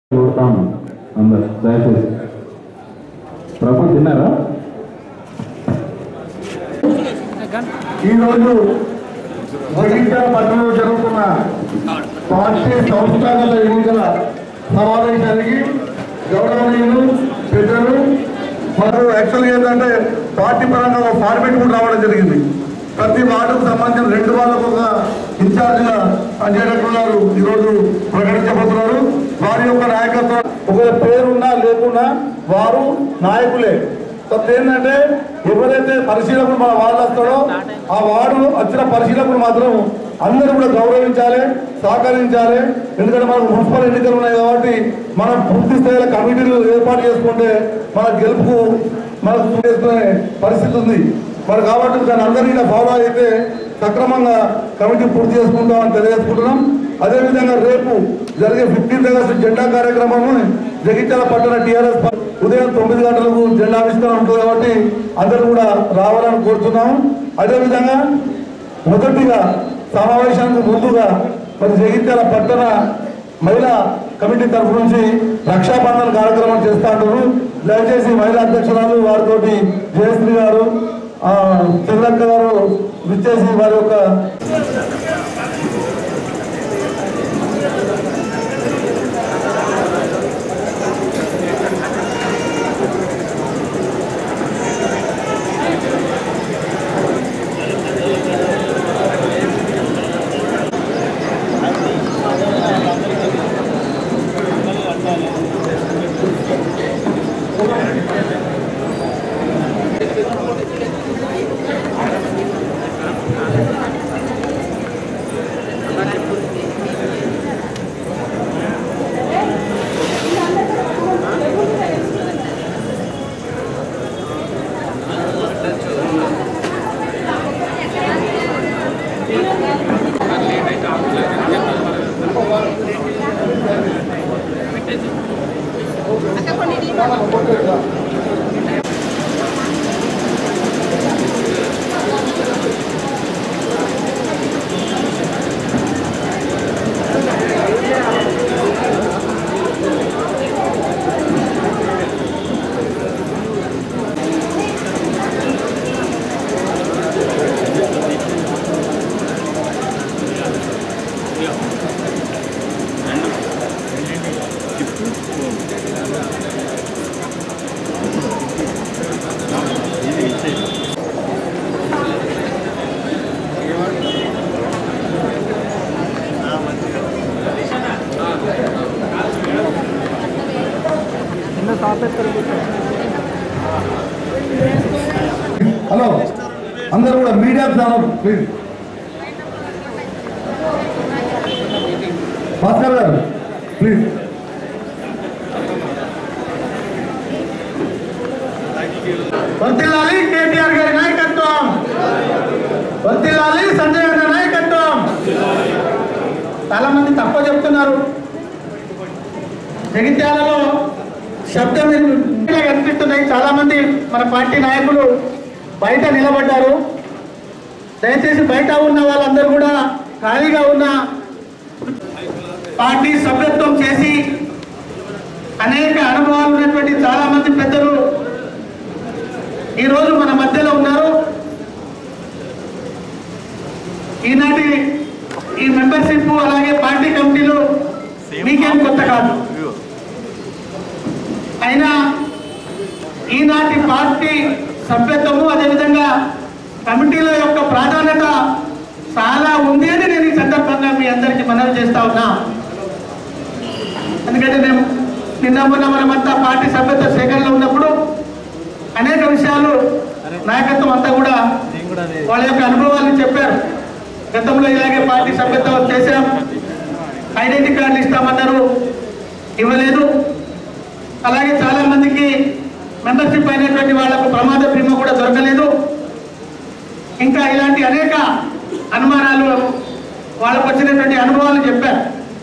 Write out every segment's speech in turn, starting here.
కొడతాము అందరు దయచేసి ప్రభు తిన్నారా ఈరోజు జగిత్యాల పట్టణంలో జరుగుతున్న పార్టీ సంస్థాగత ఎన్నికల సమావేశానికి గౌరవనీయులు పెద్దలు మరియు యాక్చువల్గా ఏంటంటే పార్టీ పరంగా ఒక ఫార్మేట్ కూడా రావడం జరిగింది ప్రతి వార్డుకు సంబంధించిన రెండు వాళ్ళకు ఒక ఇన్ఛార్జిగా పనిచేయనున్నారు ఈరోజు ప్రకటించబోతున్నారు వారి యొక్క నాయకత్వం ఒక పేరున్నా లేకున్నా వారు నాయకులే కొత్త ఏంటంటే ఎవరైతే పరిశీలకులు మన వాళ్ళు వస్తాడో ఆ వార్డు వచ్చిన పరిశీలకులు మాత్రం అందరూ కూడా గౌరవించాలి సహకరించాలి ఎందుకంటే మనకు మున్సిపల్ ఎన్నికలు ఉన్నాయి కాబట్టి మనం పూర్తి స్థాయిలో కమిటీలు ఏర్పాటు చేసుకుంటే మన గెలుపుకు మనకు చేసుకునే పరిస్థితి ఉంది మరి కాబట్టి దాన్ని అందరినీ ఇలా ఫాలో అయితే సక్రమంగా కమిటీ పూర్తి చేసుకుంటామని తెలియజేసుకుంటున్నాం అదేవిధంగా రేపు జరిగే ఫిఫ్టీన్త్ ఆగస్టు జెండా కార్యక్రమము జగిత్యాల పట్టణ టీఆర్ఎస్ పా- ఉదయం తొమ్మిది గంటలకు జెండా ఆవిష్కరణ ఉంటుంది కాబట్టి అందరూ కూడా రావాలని కోరుతున్నాము అదేవిధంగా మొదటిగా సమావేశానికి ముందుగా మరి జగిత్యాల పట్టణ మహిళా కమిటీ తరఫు నుంచి రక్షాబంధన్ కార్యక్రమం చేస్తా ఉంటారు దయచేసి మహిళా అధ్యక్షురాలు వారితోటి జయశ్రీ గారు ఆ, చంద్రక్క గారు విచ్చేసి వారి యొక్క హలో అందరూ కూడా మీడియా ఛానల్ ప్లీజ్ భాస్కర్ గారు ప్లీజ్ వర్తిల్లాలి కేటీఆర్ గారి నాయకత్వం వర్తిల్లాలి సంజయ్ గారి నాయకత్వం చాలా మంది తక్కువ చెప్తున్నారు జగిత్యాలలో శబ్దం ఇలా కనిపిస్తున్నాయి చాలా మంది మన పార్టీ నాయకులు బయట నిలబడ్డారు దయచేసి బయట ఉన్న వాళ్ళందరూ కూడా ఖాళీగా ఉన్న పార్టీ సభ్యత్వం చేసి అనేక అనుభవాలు ఉన్నటువంటి చాలా మంది పెద్దలు ఈరోజు మన మధ్యలో ఉన్నారు ఈనాటి ఈ మెంబర్షిప్ అలాగే పార్టీ కమిటీలు మీకేం కొత్త కాదు అయినా ఈనాటి పార్టీ సభ్యత్వము అదేవిధంగా కమిటీల యొక్క ప్రాధాన్యత చాలా ఉంది అని నేను ఈ సందర్భంగా మీ అందరికీ మనవి చేస్తా ఉన్నా ఎందుకంటే మేము నిన్న మొన్న మనమంతా పార్టీ సభ్యత్వ సేకరణలో ఉన్నప్పుడు అనేక విషయాలు నాయకత్వం అంతా కూడా వాళ్ళ యొక్క అనుభవాలను చెప్పారు గతంలో ఇలాగే పార్టీ సభ్యత్వం చేశాం ఐడెంటిటీ కార్డులు ఇస్తామన్నారు ఇవ్వలేదు అలాగే చాలా మందికి మెంబర్షిప్ అయినటువంటి వాళ్ళకు ప్రమాద బీమా కూడా దొరకలేదు ఇంకా ఇలాంటి అనేక అనుమానాలు వాళ్ళకు వచ్చినటువంటి అనుభవాలు చెప్పారు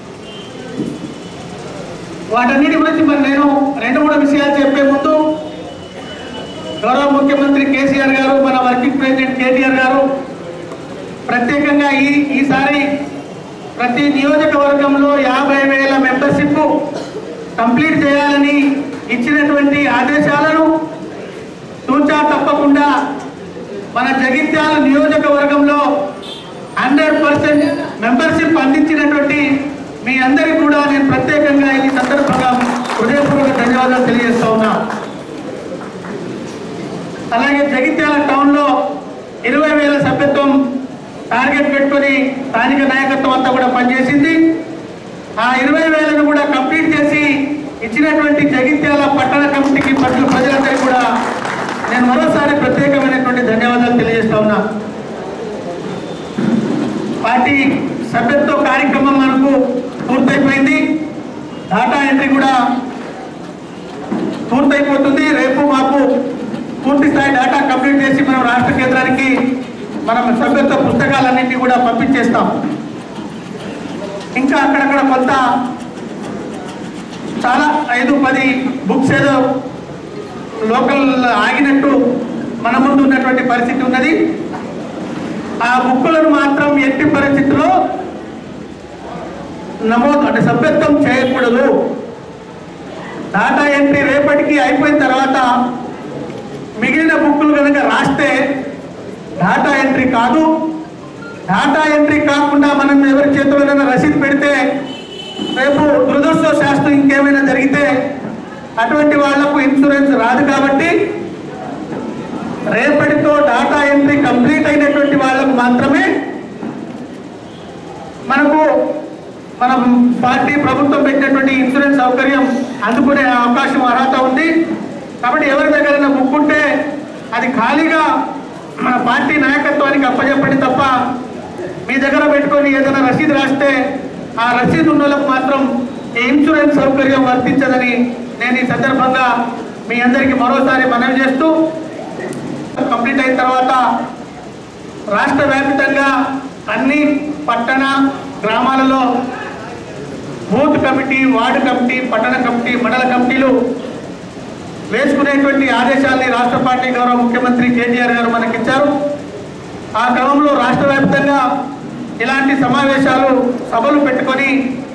వాటన్నిటి గురించి మరి నేను రెండు మూడు విషయాలు చెప్పే ముందు గౌరవ ముఖ్యమంత్రి కేసీఆర్ గారు మన వర్కింగ్ ప్రెసిడెంట్ కేటీఆర్ గారు ప్రత్యేకంగా ఈ ఈసారి ప్రతి నియోజకవర్గంలో యాభై వేల మెంబర్షిప్ కంప్లీట్ చేయాలని ఇచ్చినటువంటి ఆదేశాలను తూచా తప్పకుండా మన జగిత్యాల నియోజకవర్గంలో హండ్రెడ్ పర్సెంట్ మెంబర్షిప్ అందించినటువంటి మీ అందరికీ కూడా నేను ప్రత్యేకంగా ఈ సందర్భంగా హృదయపూర్వక ధన్యవాదాలు తెలియజేస్తా ఉన్నా అలాగే జగిత్యాల టౌన్లో ఇరవై వేల సభ్యత్వం టార్గెట్ పెట్టుకొని స్థానిక నాయకత్వం అంతా కూడా పనిచేసింది ఆ ఇరవై వేలను కూడా కంప్లీట్ చేసి ఇచ్చినటువంటి జగిత్యాల పట్టణ కమిటీకి ప్రజలు ప్రజలందరికీ కూడా నేను మరోసారి ప్రత్యేకమైనటువంటి ధన్యవాదాలు తెలియజేస్తా ఉన్నా పార్టీ సభ్యత్వ కార్యక్రమం మనకు పూర్తయిపోయింది డాటా ఎంట్రీ కూడా పూర్తయిపోతుంది రేపు మాకు పూర్తి స్థాయి డేటా కంప్లీట్ చేసి మనం రాష్ట్ర కేంద్రానికి మనం సభ్యత్వ పుస్తకాలన్నింటినీ కూడా పంపించేస్తాం ఇంకా అక్కడక్కడ కొంత చాలా ఐదు పది బుక్స్ ఏదో లోకల్ ఆగినట్టు మన ముందు ఉన్నటువంటి పరిస్థితి ఉన్నది ఆ బుక్కులను మాత్రం ఎట్టి పరిస్థితిలో నమోదు అంటే సభ్యత్వం చేయకూడదు డాటా ఎంట్రీ రేపటికి అయిపోయిన తర్వాత మిగిలిన బుక్కులు కనుక రాస్తే డాటా ఎంట్రీ కాదు డాటా ఎంట్రీ కాకుండా మనం ఎవరి చేతిలోనైనా రసీదు పెడితే రేపు దురదృష్టశాస్తు ఇంకేమైనా జరిగితే అటువంటి వాళ్లకు ఇన్సూరెన్స్ రాదు కాబట్టి రేపటితో డాటా ఎంట్రీ కంప్లీట్ అయినటువంటి వాళ్ళకు మాత్రమే మనకు మన పార్టీ ప్రభుత్వం పెట్టినటువంటి ఇన్సూరెన్స్ సౌకర్యం అందుకునే అవకాశం అర్హత ఉంది కాబట్టి ఎవరి దగ్గర బుక్ ఉంటే అది ఖాళీగా మన పార్టీ నాయకత్వానికి అప్పచెప్పండి తప్ప మీ దగ్గర పెట్టుకొని ఏదైనా రసీదు రాస్తే ఆ రసీదు ఉన్న వాళ్ళకు మాత్రం ఈ ఇన్సూరెన్స్ సౌకర్యం వర్తించదని నేను ఈ సందర్భంగా మీ అందరికీ మరోసారి మనవి చేస్తూ కంప్లీట్ అయిన తర్వాత రాష్ట్ర వ్యాప్తంగా అన్ని పట్టణ గ్రామాలలో బూత్ కమిటీ వార్డు కమిటీ పట్టణ కమిటీ మండల కమిటీలు వేసుకునేటువంటి ఆదేశాల్ని రాష్ట్ర పార్టీ గౌరవ ముఖ్యమంత్రి కేటీఆర్ గారు మనకిచ్చారు ఆ క్రమంలో రాష్ట్ర వ్యాప్తంగా ఇలాంటి సమావేశాలు సభలు పెట్టుకొని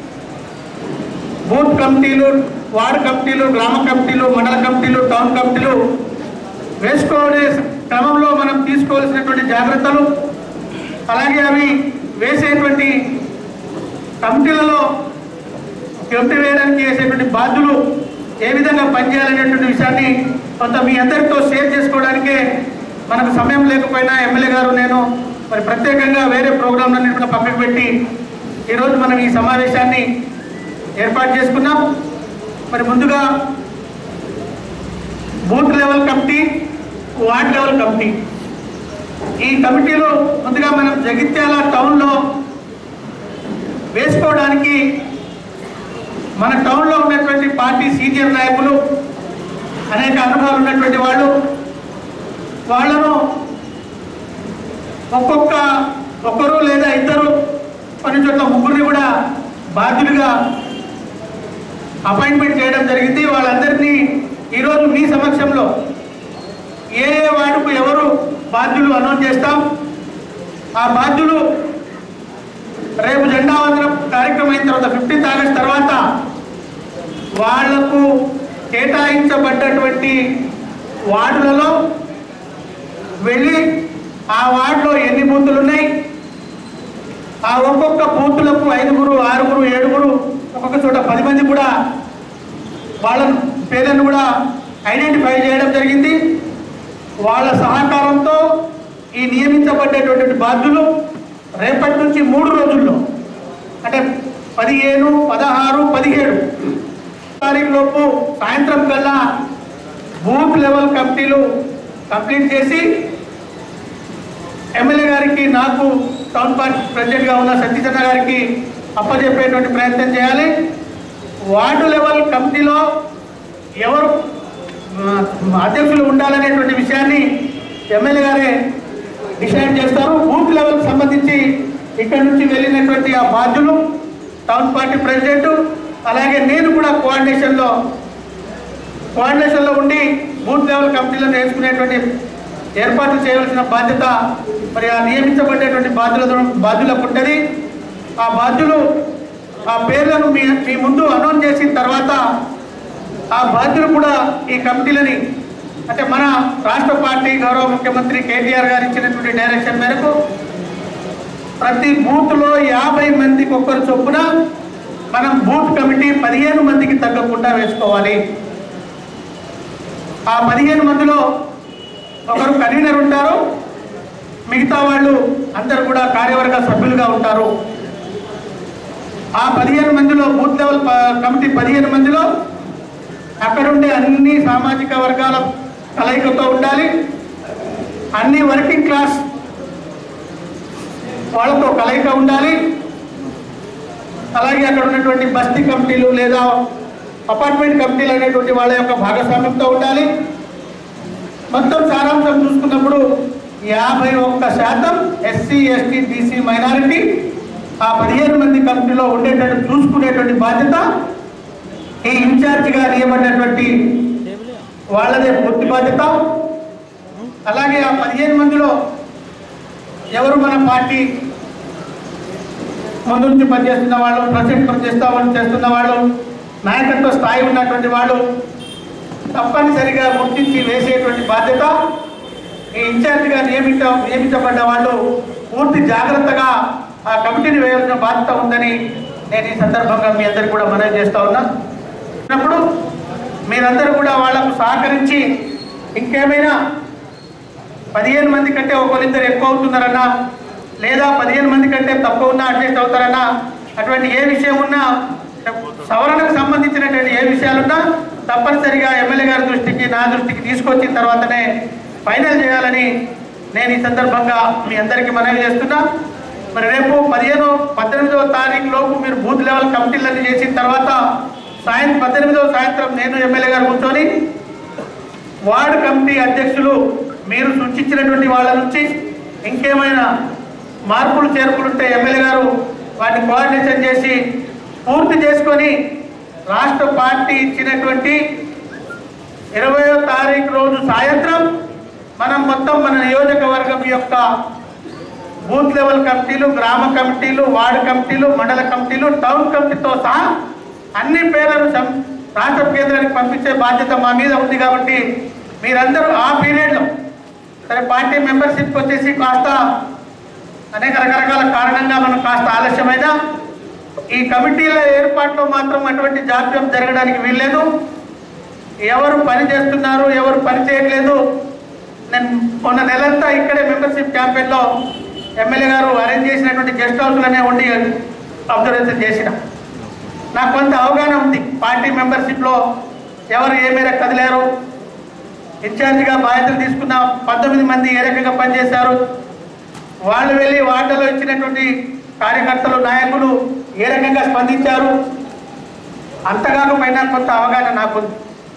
బూత్ కమిటీలు వార్డు కమిటీలు గ్రామ కమిటీలు మండల కమిటీలు టౌన్ కమిటీలు వేసుకోవడే క్రమంలో మనం తీసుకోవాల్సినటువంటి జాగ్రత్తలు అలాగే అవి వేసేటువంటి కమిటీలలో కమిటీ వేయడానికి వేసేటువంటి బాధ్యులు ఏ విధంగా పనిచేయాలనేటువంటి విషయాన్ని కొంత మీ అందరితో షేర్ చేసుకోవడానికే మనకు సమయం లేకపోయినా ఎమ్మెల్యే గారు నేను మరి ప్రత్యేకంగా వేరే ప్రోగ్రాంలన్నీ కూడా పక్కకు పెట్టి ఈరోజు మనం ఈ సమావేశాన్ని ఏర్పాటు చేసుకున్నాం మరి ముందుగా booth level committee ward level committee ఈ కమిటీలో ముందుగా మనం జగిత్యాల టౌన్లో వేసుకోవడానికి మన టౌన్లో ఉన్నటువంటి పార్టీ సీనియర్ నాయకులు అనేక అనుభవాలు ఉన్నటువంటి వాళ్ళు వాళ్ళను ఒక్కొక్క ఒక్కరు లేదా ఇద్దరు కొన్ని చోట్ల ముగ్గురిని కూడా బాధ్యులుగా అపాయింట్మెంట్ చేయడం జరిగింది వాళ్ళందరినీ ఈరోజు మీ సమక్షంలో ఏ ఏ వార్డుకు ఎవరు బాధ్యులు అనౌన్స్ చేస్తాం ఆ బాధ్యులు రేపు జెండా వందనం కార్యక్రమం అయిన తర్వాత ఫిఫ్టీన్త్ ఆగస్ట్ తర్వాత వాళ్లకు కేటాయించబడ్డటువంటి వార్డులలో వెళ్ళి ఆ వార్డులో ఎన్ని బూతులు ఉన్నాయి ఆ ఒక్కొక్క బూతులకు ఐదుగురు ఆరుగురు ఏడుగురు ఒక్కొక్క చోట పది మంది కూడా వాళ్ళ పేర్లను కూడా ఐడెంటిఫై చేయడం జరిగింది వాళ్ళ సహకారంతో ఈ నియమించబడ్డేటువంటి బాధ్యులు రేపటి నుంచి మూడు రోజుల్లో అంటే పదిహేను పదహారు పదిహేడు తారీఖు లోపు సాయంత్రం కల్లా బూత్ లెవెల్ కమిటీలు కంప్లీట్ చేసి ఎమ్మెల్యే గారికి నాకు టౌన్ పార్టీ ప్రెసిడెంట్గా ఉన్న సత్యచంద్ర గారికి అప్పచెప్పేటువంటి ప్రయత్నం చేయాలి వార్డు లెవెల్ కమిటీలో ఎవరు ఆ, అధ్యక్షులు ఉండాలనేటువంటి విషయాన్ని ఎమ్మెల్యే గారే డిసైడ్ చేస్తారు బూత్ లెవెల్ సంబంధించి ఇక్కడ నుంచి వెళ్ళినటువంటి ఆ బాధ్యులు టౌన్ పార్టీ ప్రెసిడెంట్ అలాగే నేను కూడా కోఆర్డినేషన్లో కోఆర్డినేషన్లో ఉండి బూత్ లెవెల్ కమిటీలను వేసుకునేటువంటి ఏర్పాట్లు చేయవలసిన బాధ్యత మరి ఆ నియమించబడేటువంటి బాధ్యుల బాధ్యులకు ఉంటుంది ఆ బాధ్యులు ఆ పేర్లను మీ మీ ముందు అనౌన్స్ చేసిన తర్వాత ఆ బాధ్యులు కూడా ఈ కమిటీలని అంటే మన రాష్ట్ర పార్టీ గౌరవ ముఖ్యమంత్రి కేటీఆర్ గారు ఇచ్చినటువంటి డైరెక్షన్ మేరకు ప్రతి బూత్లో యాభై మందికి ఒక్కరు చొప్పున మనం బూత్ కమిటీ పదిహేను మందికి తగ్గకుండా వేసుకోవాలి ఆ పదిహేను మందిలో ఒకరు కన్వీనర్ ఉంటారు మిగతా వాళ్ళు అందరు కూడా కార్యవర్గ సభ్యులుగా ఉంటారు ఆ పదిహేను మందిలో బూత్ లెవెల్ ప- కమిటీ పదిహేను మందిలో అక్కడుండే అన్ని సామాజిక వర్గాల కలయికతో ఉండాలి అన్ని వర్కింగ్ క్లాస్ వాళ్ళతో కలయిక ఉండాలి అలాగే అక్కడ ఉన్నటువంటి బస్తీ కమిటీలు లేదా అపార్ట్మెంట్ కమిటీలు అనేటువంటి వాళ్ళ యొక్క భాగస్వామ్యంతో ఉండాలి మొత్తం సారాంశం చూసుకున్నప్పుడు యాభై ఒక్క శాతం ఎస్సీ ఎస్టీ బీసీ మైనారిటీ ఆ పదిహేను మంది కమిటీలో ఉండేటట్టు చూసుకునేటువంటి బాధ్యత ఈ ఇన్ఛార్జిగా నియబడినటువంటి వాళ్ళదే పూర్తి బాధ్యత అలాగే ఆ పదిహేను మందిలో ఎవరు మన పార్టీ ముందు నుంచి పనిచేస్తున్న వాళ్ళు ప్రజెంట్ పనిచేస్తా చేస్తున్న వాళ్ళు నాయకత్వ స్థాయి ఉన్నటువంటి వాళ్ళు తప్పనిసరిగా గుర్తించి వేసేటువంటి బాధ్యత ఈ ఇన్ఛార్జిగా నియమిత నియమించబడ్డ వాళ్ళు పూర్తి జాగ్రత్తగా ఆ కమిటీని వేయాల్సిన బాధ్యత ఉందని నేను ఈ సందర్భంగా మీ అందరికి కూడా మనవి చేస్తా ఉన్నా ఉన్నప్పుడు మీరందరూ కూడా వాళ్లకు సహకరించి ఇంకేమైనా పదిహేను మంది కంటే ఒకరిద్దరు ఎక్కువ అవుతున్నారన్నా లేదా పదిహేను మంది కంటే తక్కువ ఉన్నా అడ్జస్ట్ అవుతారన్నా అటువంటి ఏ విషయం ఉన్నా సవరణకు సంబంధించినటువంటి ఏ విషయాలున్నా తప్పనిసరిగా ఎమ్మెల్యే గారి దృష్టికి నా దృష్టికి తీసుకొచ్చిన తర్వాతనే ఫైనల్ చేయాలని నేను ఈ సందర్భంగా మీ అందరికీ మనవి చేస్తున్నా మరి రేపు పదిహేను పద్దెనిమిదవ తారీఖు లోపు మీరు బూత్ లెవెల్ కమిటీలన్నీ చేసిన తర్వాత సాయంత్రం పద్దెనిమిదవ సాయంత్రం నేను ఎమ్మెల్యే గారు కూర్చొని వార్డు కమిటీ అధ్యక్షులు మీరు సూచించినటువంటి వాళ్ళ నుంచి ఇంకేమైనా మార్పులు చేర్పులు ఉంటే ఎమ్మెల్యే గారు వాటిని కోఆర్డినేషన్ చేసి పూర్తి చేసుకొని రాష్ట్ర పార్టీ ఇచ్చినటువంటి ఇరవయో తారీఖు రోజు సాయంత్రం మనం మొత్తం మన నియోజకవర్గం యొక్క బూత్ లెవెల్ కమిటీలు గ్రామ కమిటీలు వార్డు కమిటీలు మండల కమిటీలు టౌన్ కమిటీతో సహా అన్ని పేర్లను సం- రాష్ట్ర కేంద్రానికి పంపించే బాధ్యత మా మీద ఉంది కాబట్టి మీరందరూ ఆ పీరియడ్లో సరే పార్టీ మెంబర్షిప్ వచ్చేసి కాస్త అనేక రకరకాల కారణంగా మనం కాస్త ఆలస్యమైనా ఈ కమిటీల ఏర్పాట్లో మాత్రం అటువంటి జాప్యం జరగడానికి వీల్లేదు ఎవరు పని చేస్తున్నారు ఎవరు పని చేయట్లేదు నేను మొన్న నెలంతా ఇక్కడే మెంబర్షిప్ క్యాంపెయిన్లో ఎమ్మెల్యే గారు అరేంజ్ చేసినటువంటి గెస్ట్ హౌస్లోనే ఉండి అబ్జర్వేషన్ చేసిన నాకు కొంత అవగాహన ఉంది పార్టీ మెంబర్షిప్లో ఎవరు ఏ మేర కదిలారు ఇన్ఛార్జిగా బాధ్యతలు తీసుకున్న పంతొమ్మిది మంది ఏ రకంగా పనిచేశారు వాళ్ళు వెళ్ళి వార్డులో ఇచ్చినటువంటి కార్యకర్తలు నాయకులు ఏ రకంగా స్పందించారు అంతకాకపోయినా కొంత అవగాహన నాకుంది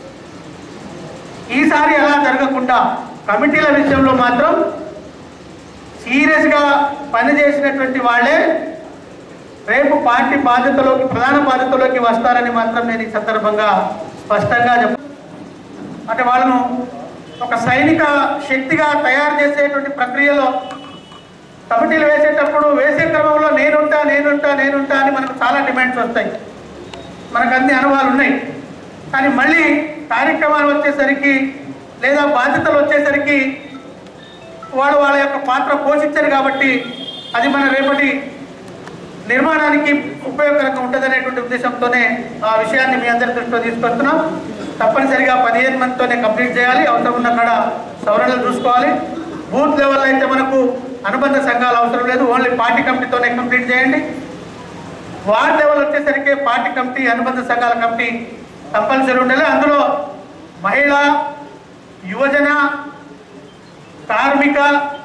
ఈసారి అలా జరగకుండా కమిటీల విషయంలో మాత్రం సీరియస్గా పనిచేసినటువంటి వాళ్ళే రేపు పార్టీ బాధ్యతలోకి ప్రధాన బాధ్యతలోకి వస్తారని మాత్రం నేను ఈ సందర్భంగా స్పష్టంగా చెప్ అంటే వాళ్ళను ఒక సైనిక శక్తిగా తయారు చేసేటువంటి ప్రక్రియలో కమిటీలు వేసేటప్పుడు వేసే క్రమంలో నేనుంటా నేనుంటా నేనుంటా అని మనకు చాలా డిమాండ్స్ వస్తాయి మనకు అన్ని అనుభవాలు ఉన్నాయి కానీ మళ్ళీ కార్యక్రమాలు వచ్చేసరికి లేదా బాధ్యతలు వచ్చేసరికి వాళ్ళు వాళ్ళ యొక్క పాత్ర పోషించారు కాబట్టి అది మన రేపటి నిర్మాణానికి ఉపయోగకరంగా ఉంటుందనేటువంటి ఉద్దేశంతోనే ఆ విషయాన్ని మీ అందరి దృష్టిలో తీసుకొస్తున్నాం తప్పనిసరిగా పదిహేను మందితోనే కంప్లీట్ చేయాలి అవసరం ఉన్న కాడ సవరణలు చూసుకోవాలి బూత్ లెవెల్ అయితే మనకు అనుబంధ సంఘాలు అవసరం లేదు ఓన్లీ పార్టీ కమిటీతోనే కంప్లీట్ చేయండి వార్డ్ లెవెల్ వచ్చేసరికి పార్టీ కమిటీ అనుబంధ సంఘాల కమిటీ కంపల్సరీ ఉండాలి అందులో మహిళ యువజన కార్మిక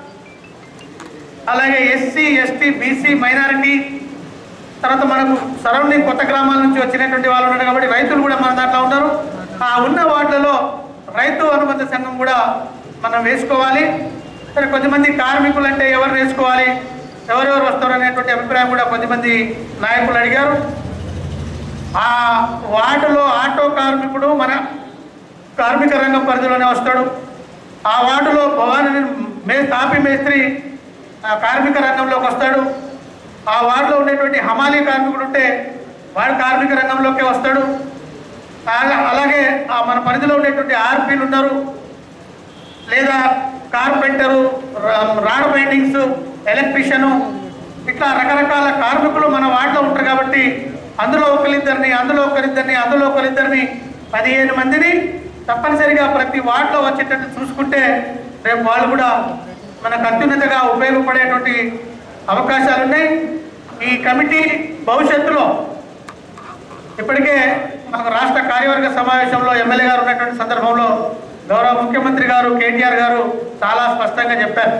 అలాగే ఎస్సీ ఎస్టీ బీసీ మైనారిటీ తర్వాత మనకు సరౌండింగ్ కొత్త గ్రామాల నుంచి వచ్చినటువంటి వాళ్ళు ఉన్నారు కాబట్టి రైతులు కూడా మన దాంట్లో ఉంటారు ఆ ఉన్న వార్డులలో రైతు అనుబంధ సంఘం కూడా మనం వేసుకోవాలి సరే కొంతమంది కార్మికులు అంటే ఎవరు వేసుకోవాలి ఎవరెవరు వస్తారు అనేటువంటి అభిప్రాయం కూడా కొంతమంది నాయకులు అడిగారు ఆ వార్డులో ఆటో కార్మికుడు మన కార్మిక రంగం పరిధిలోనే వస్తాడు ఆ వార్డులో భవాని మే తాపి మేస్త్రి ఆ కార్మిక రంగంలోకి వస్తాడు ఆ వార్డులో ఉండేటువంటి హమాలీ కార్మికుడు ఉంటే వాడు కార్మిక రంగంలోకి వస్తాడు అలా- అలాగే ఆ మన పరిధిలో ఉండేటువంటి ఆర్పీలు ఉన్నారు లేదా కార్పెంటరు రా- రాడ్ బైండింగ్స్ ఎలక్ట్రీషియను ఇట్లా రకరకాల కార్మికులు మన వార్డులో ఉంటారు కాబట్టి అందులో ఒకరిద్దరిని అందులో ఒకరిద్దరిని అందులో ఒకరిద్దరిని పదిహేను మందిని తప్పనిసరిగా ప్రతి వార్డులో వచ్చేటట్టు చూసుకుంటే రేపు వాళ్ళు కూడా మనకు అత్యున్నతగా ఉపయోగపడేటువంటి అవకాశాలు ఉన్నాయి ఈ కమిటీ భవిష్యత్తులో ఇప్పటికే మనకు రాష్ట్ర కార్యవర్గ సమావేశంలో ఎమ్మెల్యే గారు ఉన్నటువంటి సందర్భంలో గౌరవ ముఖ్యమంత్రి గారు కేటీఆర్ గారు చాలా స్పష్టంగా చెప్పారు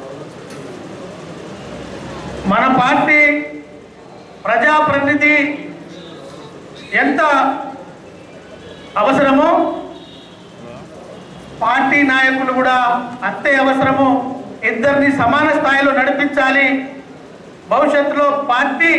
మన పార్టీ ప్రజాప్రతినిధి ఎంత అవసరమో పార్టీ నాయకులు కూడా అంతే అవసరము ఇద్దరిని సమాన స్థాయిలో నడిపించాలి భవిష్యత్తులో పార్టీ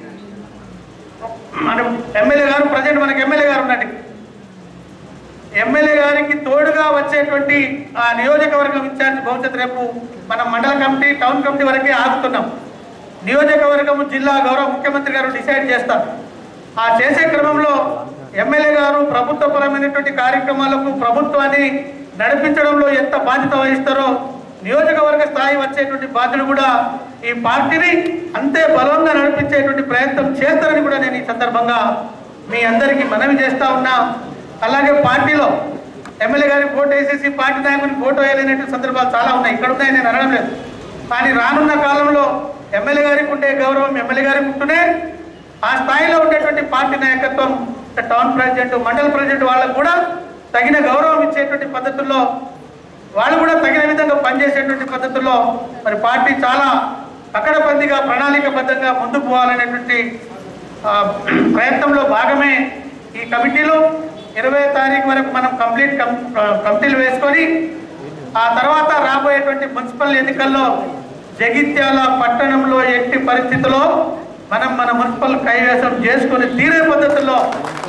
మన ఎమ్మెల్యే గారు ప్రజెంట్ మనకి ఎమ్మెల్యే గారు ఉన్నట్టు ఎమ్మెల్యే గారికి తోడుగా వచ్చేటువంటి ఆ నియోజకవర్గం ఇన్ఛార్జ్ భవిష్యత్తు రేపు మన మండల కమిటీ టౌన్ కమిటీ వరకే ఆగుతున్నాం నియోజకవర్గం జిల్లా గౌరవ ముఖ్యమంత్రి గారు డిసైడ్ చేస్తారు ఆ చేసే క్రమంలో ఎమ్మెల్యే గారు ప్రభుత్వపరమైనటువంటి కార్యక్రమాలకు ప్రభుత్వాన్ని నడిపించడంలో ఎంత బాధ్యత వహిస్తారో నియోజకవర్గ స్థాయి వచ్చేటువంటి బాధ్యులు కూడా ఈ పార్టీని అంతే బలంగా నడిపించేటువంటి ప్రయత్నం చేస్తారని కూడా నేను ఈ సందర్భంగా మీ అందరికీ మనవి చేస్తా ఉన్నా అలాగే పార్టీలో ఎమ్మెల్యే గారికి ఓటు వేసేసి పార్టీ నాయకునికి ఓటు వేయలేనటువంటి సందర్భాలు చాలా ఉన్నాయి ఇక్కడ ఉన్నాయి నేను అనడం లేదు కానీ రానున్న కాలంలో ఎమ్మెల్యే గారికి ఉండే గౌరవం ఎమ్మెల్యే గారికి ఉంటూనే ఆ స్థాయిలో ఉండేటువంటి పార్టీ నాయకత్వం టౌన్ ప్రెసిడెంట్ మండల ప్రెసిడెంట్ వాళ్ళకు కూడా తగిన గౌరవం ఇచ్చేటువంటి పద్ధతుల్లో వాళ్ళు కూడా తగిన విధంగా పనిచేసేటువంటి పద్ధతుల్లో మరి పార్టీ చాలా పకడబందీగా ప్రణాళికబద్ధంగా ముందుకు పోవాలనేటువంటి ఆ, ప్రయత్నంలో భాగమే ఈ కమిటీలు ఇరవై తారీఖు వరకు మనం కంప్లీట్ కం- కమిటీలు వేసుకొని ఆ తర్వాత రాబోయేటువంటి మున్సిపల్ ఎన్నికల్లో జగిత్యాల పట్టణంలో ఎట్టి పరిస్థితిలో మనం మన మున్సిపల్ కైవేశం చేసుకొని తీరే పద్ధతుల్లో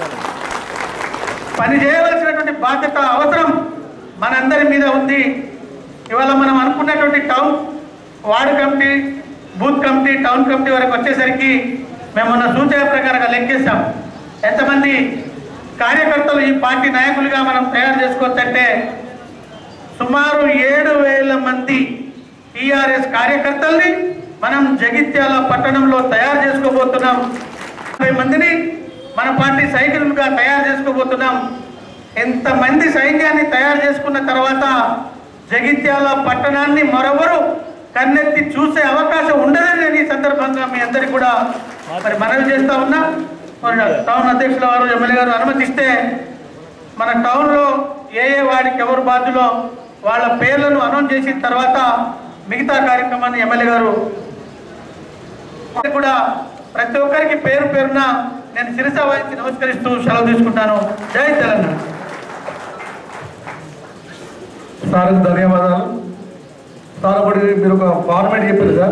పని చేయవలసినటువంటి బాధ్యత అవసరం మనందరి మీద ఉంది ఇవాళ మనం అనుకున్నటువంటి town ward committee booth committee town committee వరకు వచ్చేసరికి మేము మొన్న సూచన ప్రకారంగా లెక్కేసాం ఎంతమంది కార్యకర్తలు ఈ పార్టీ నాయకులుగా మనం తయారు చేసుకోవచ్చంటే సుమారు ఏడు వేల మంది టీఆర్ఎస్ కార్యకర్తల్ని మనం జగిత్యాల పట్టణంలో తయారు చేసుకోబోతున్నాం ముప్పై మందిని మన పార్టీ సైకిల్గా తయారు చేసుకోబోతున్నాం ఎంతమంది సైన్యాన్ని తయారు చేసుకున్న తర్వాత జగిత్యాల పట్టణాన్ని మరొకరు కన్నెత్తి చూసే అవకాశం ఉండదని నేను ఈ సందర్భంగా మీ అందరికి కూడా మరి మనవి చేస్తా ఉన్నా మరి టౌన్ అధ్యక్షుల వారు ఎమ్మెల్యే గారు అనుమతిస్తే మన టౌన్లో ఏ ఏ వాడికి ఎవరు బాధ్యులో వాళ్ళ పేర్లను అనౌన్స్ చేసిన తర్వాత మిగతా కార్యక్రమాన్ని ఎమ్మెల్యే గారు కూడా ప్రతి ఒక్కరికి పేరు పేరున నేను శిరస వహించి నమస్కరిస్తూ సెలవు తీసుకుంటాను జై తెలంగాణ సార్కి ధన్యవాదాలు సార్ ఒకటి మీరు ఒక ఫార్మేట్ చెప్పారు సార్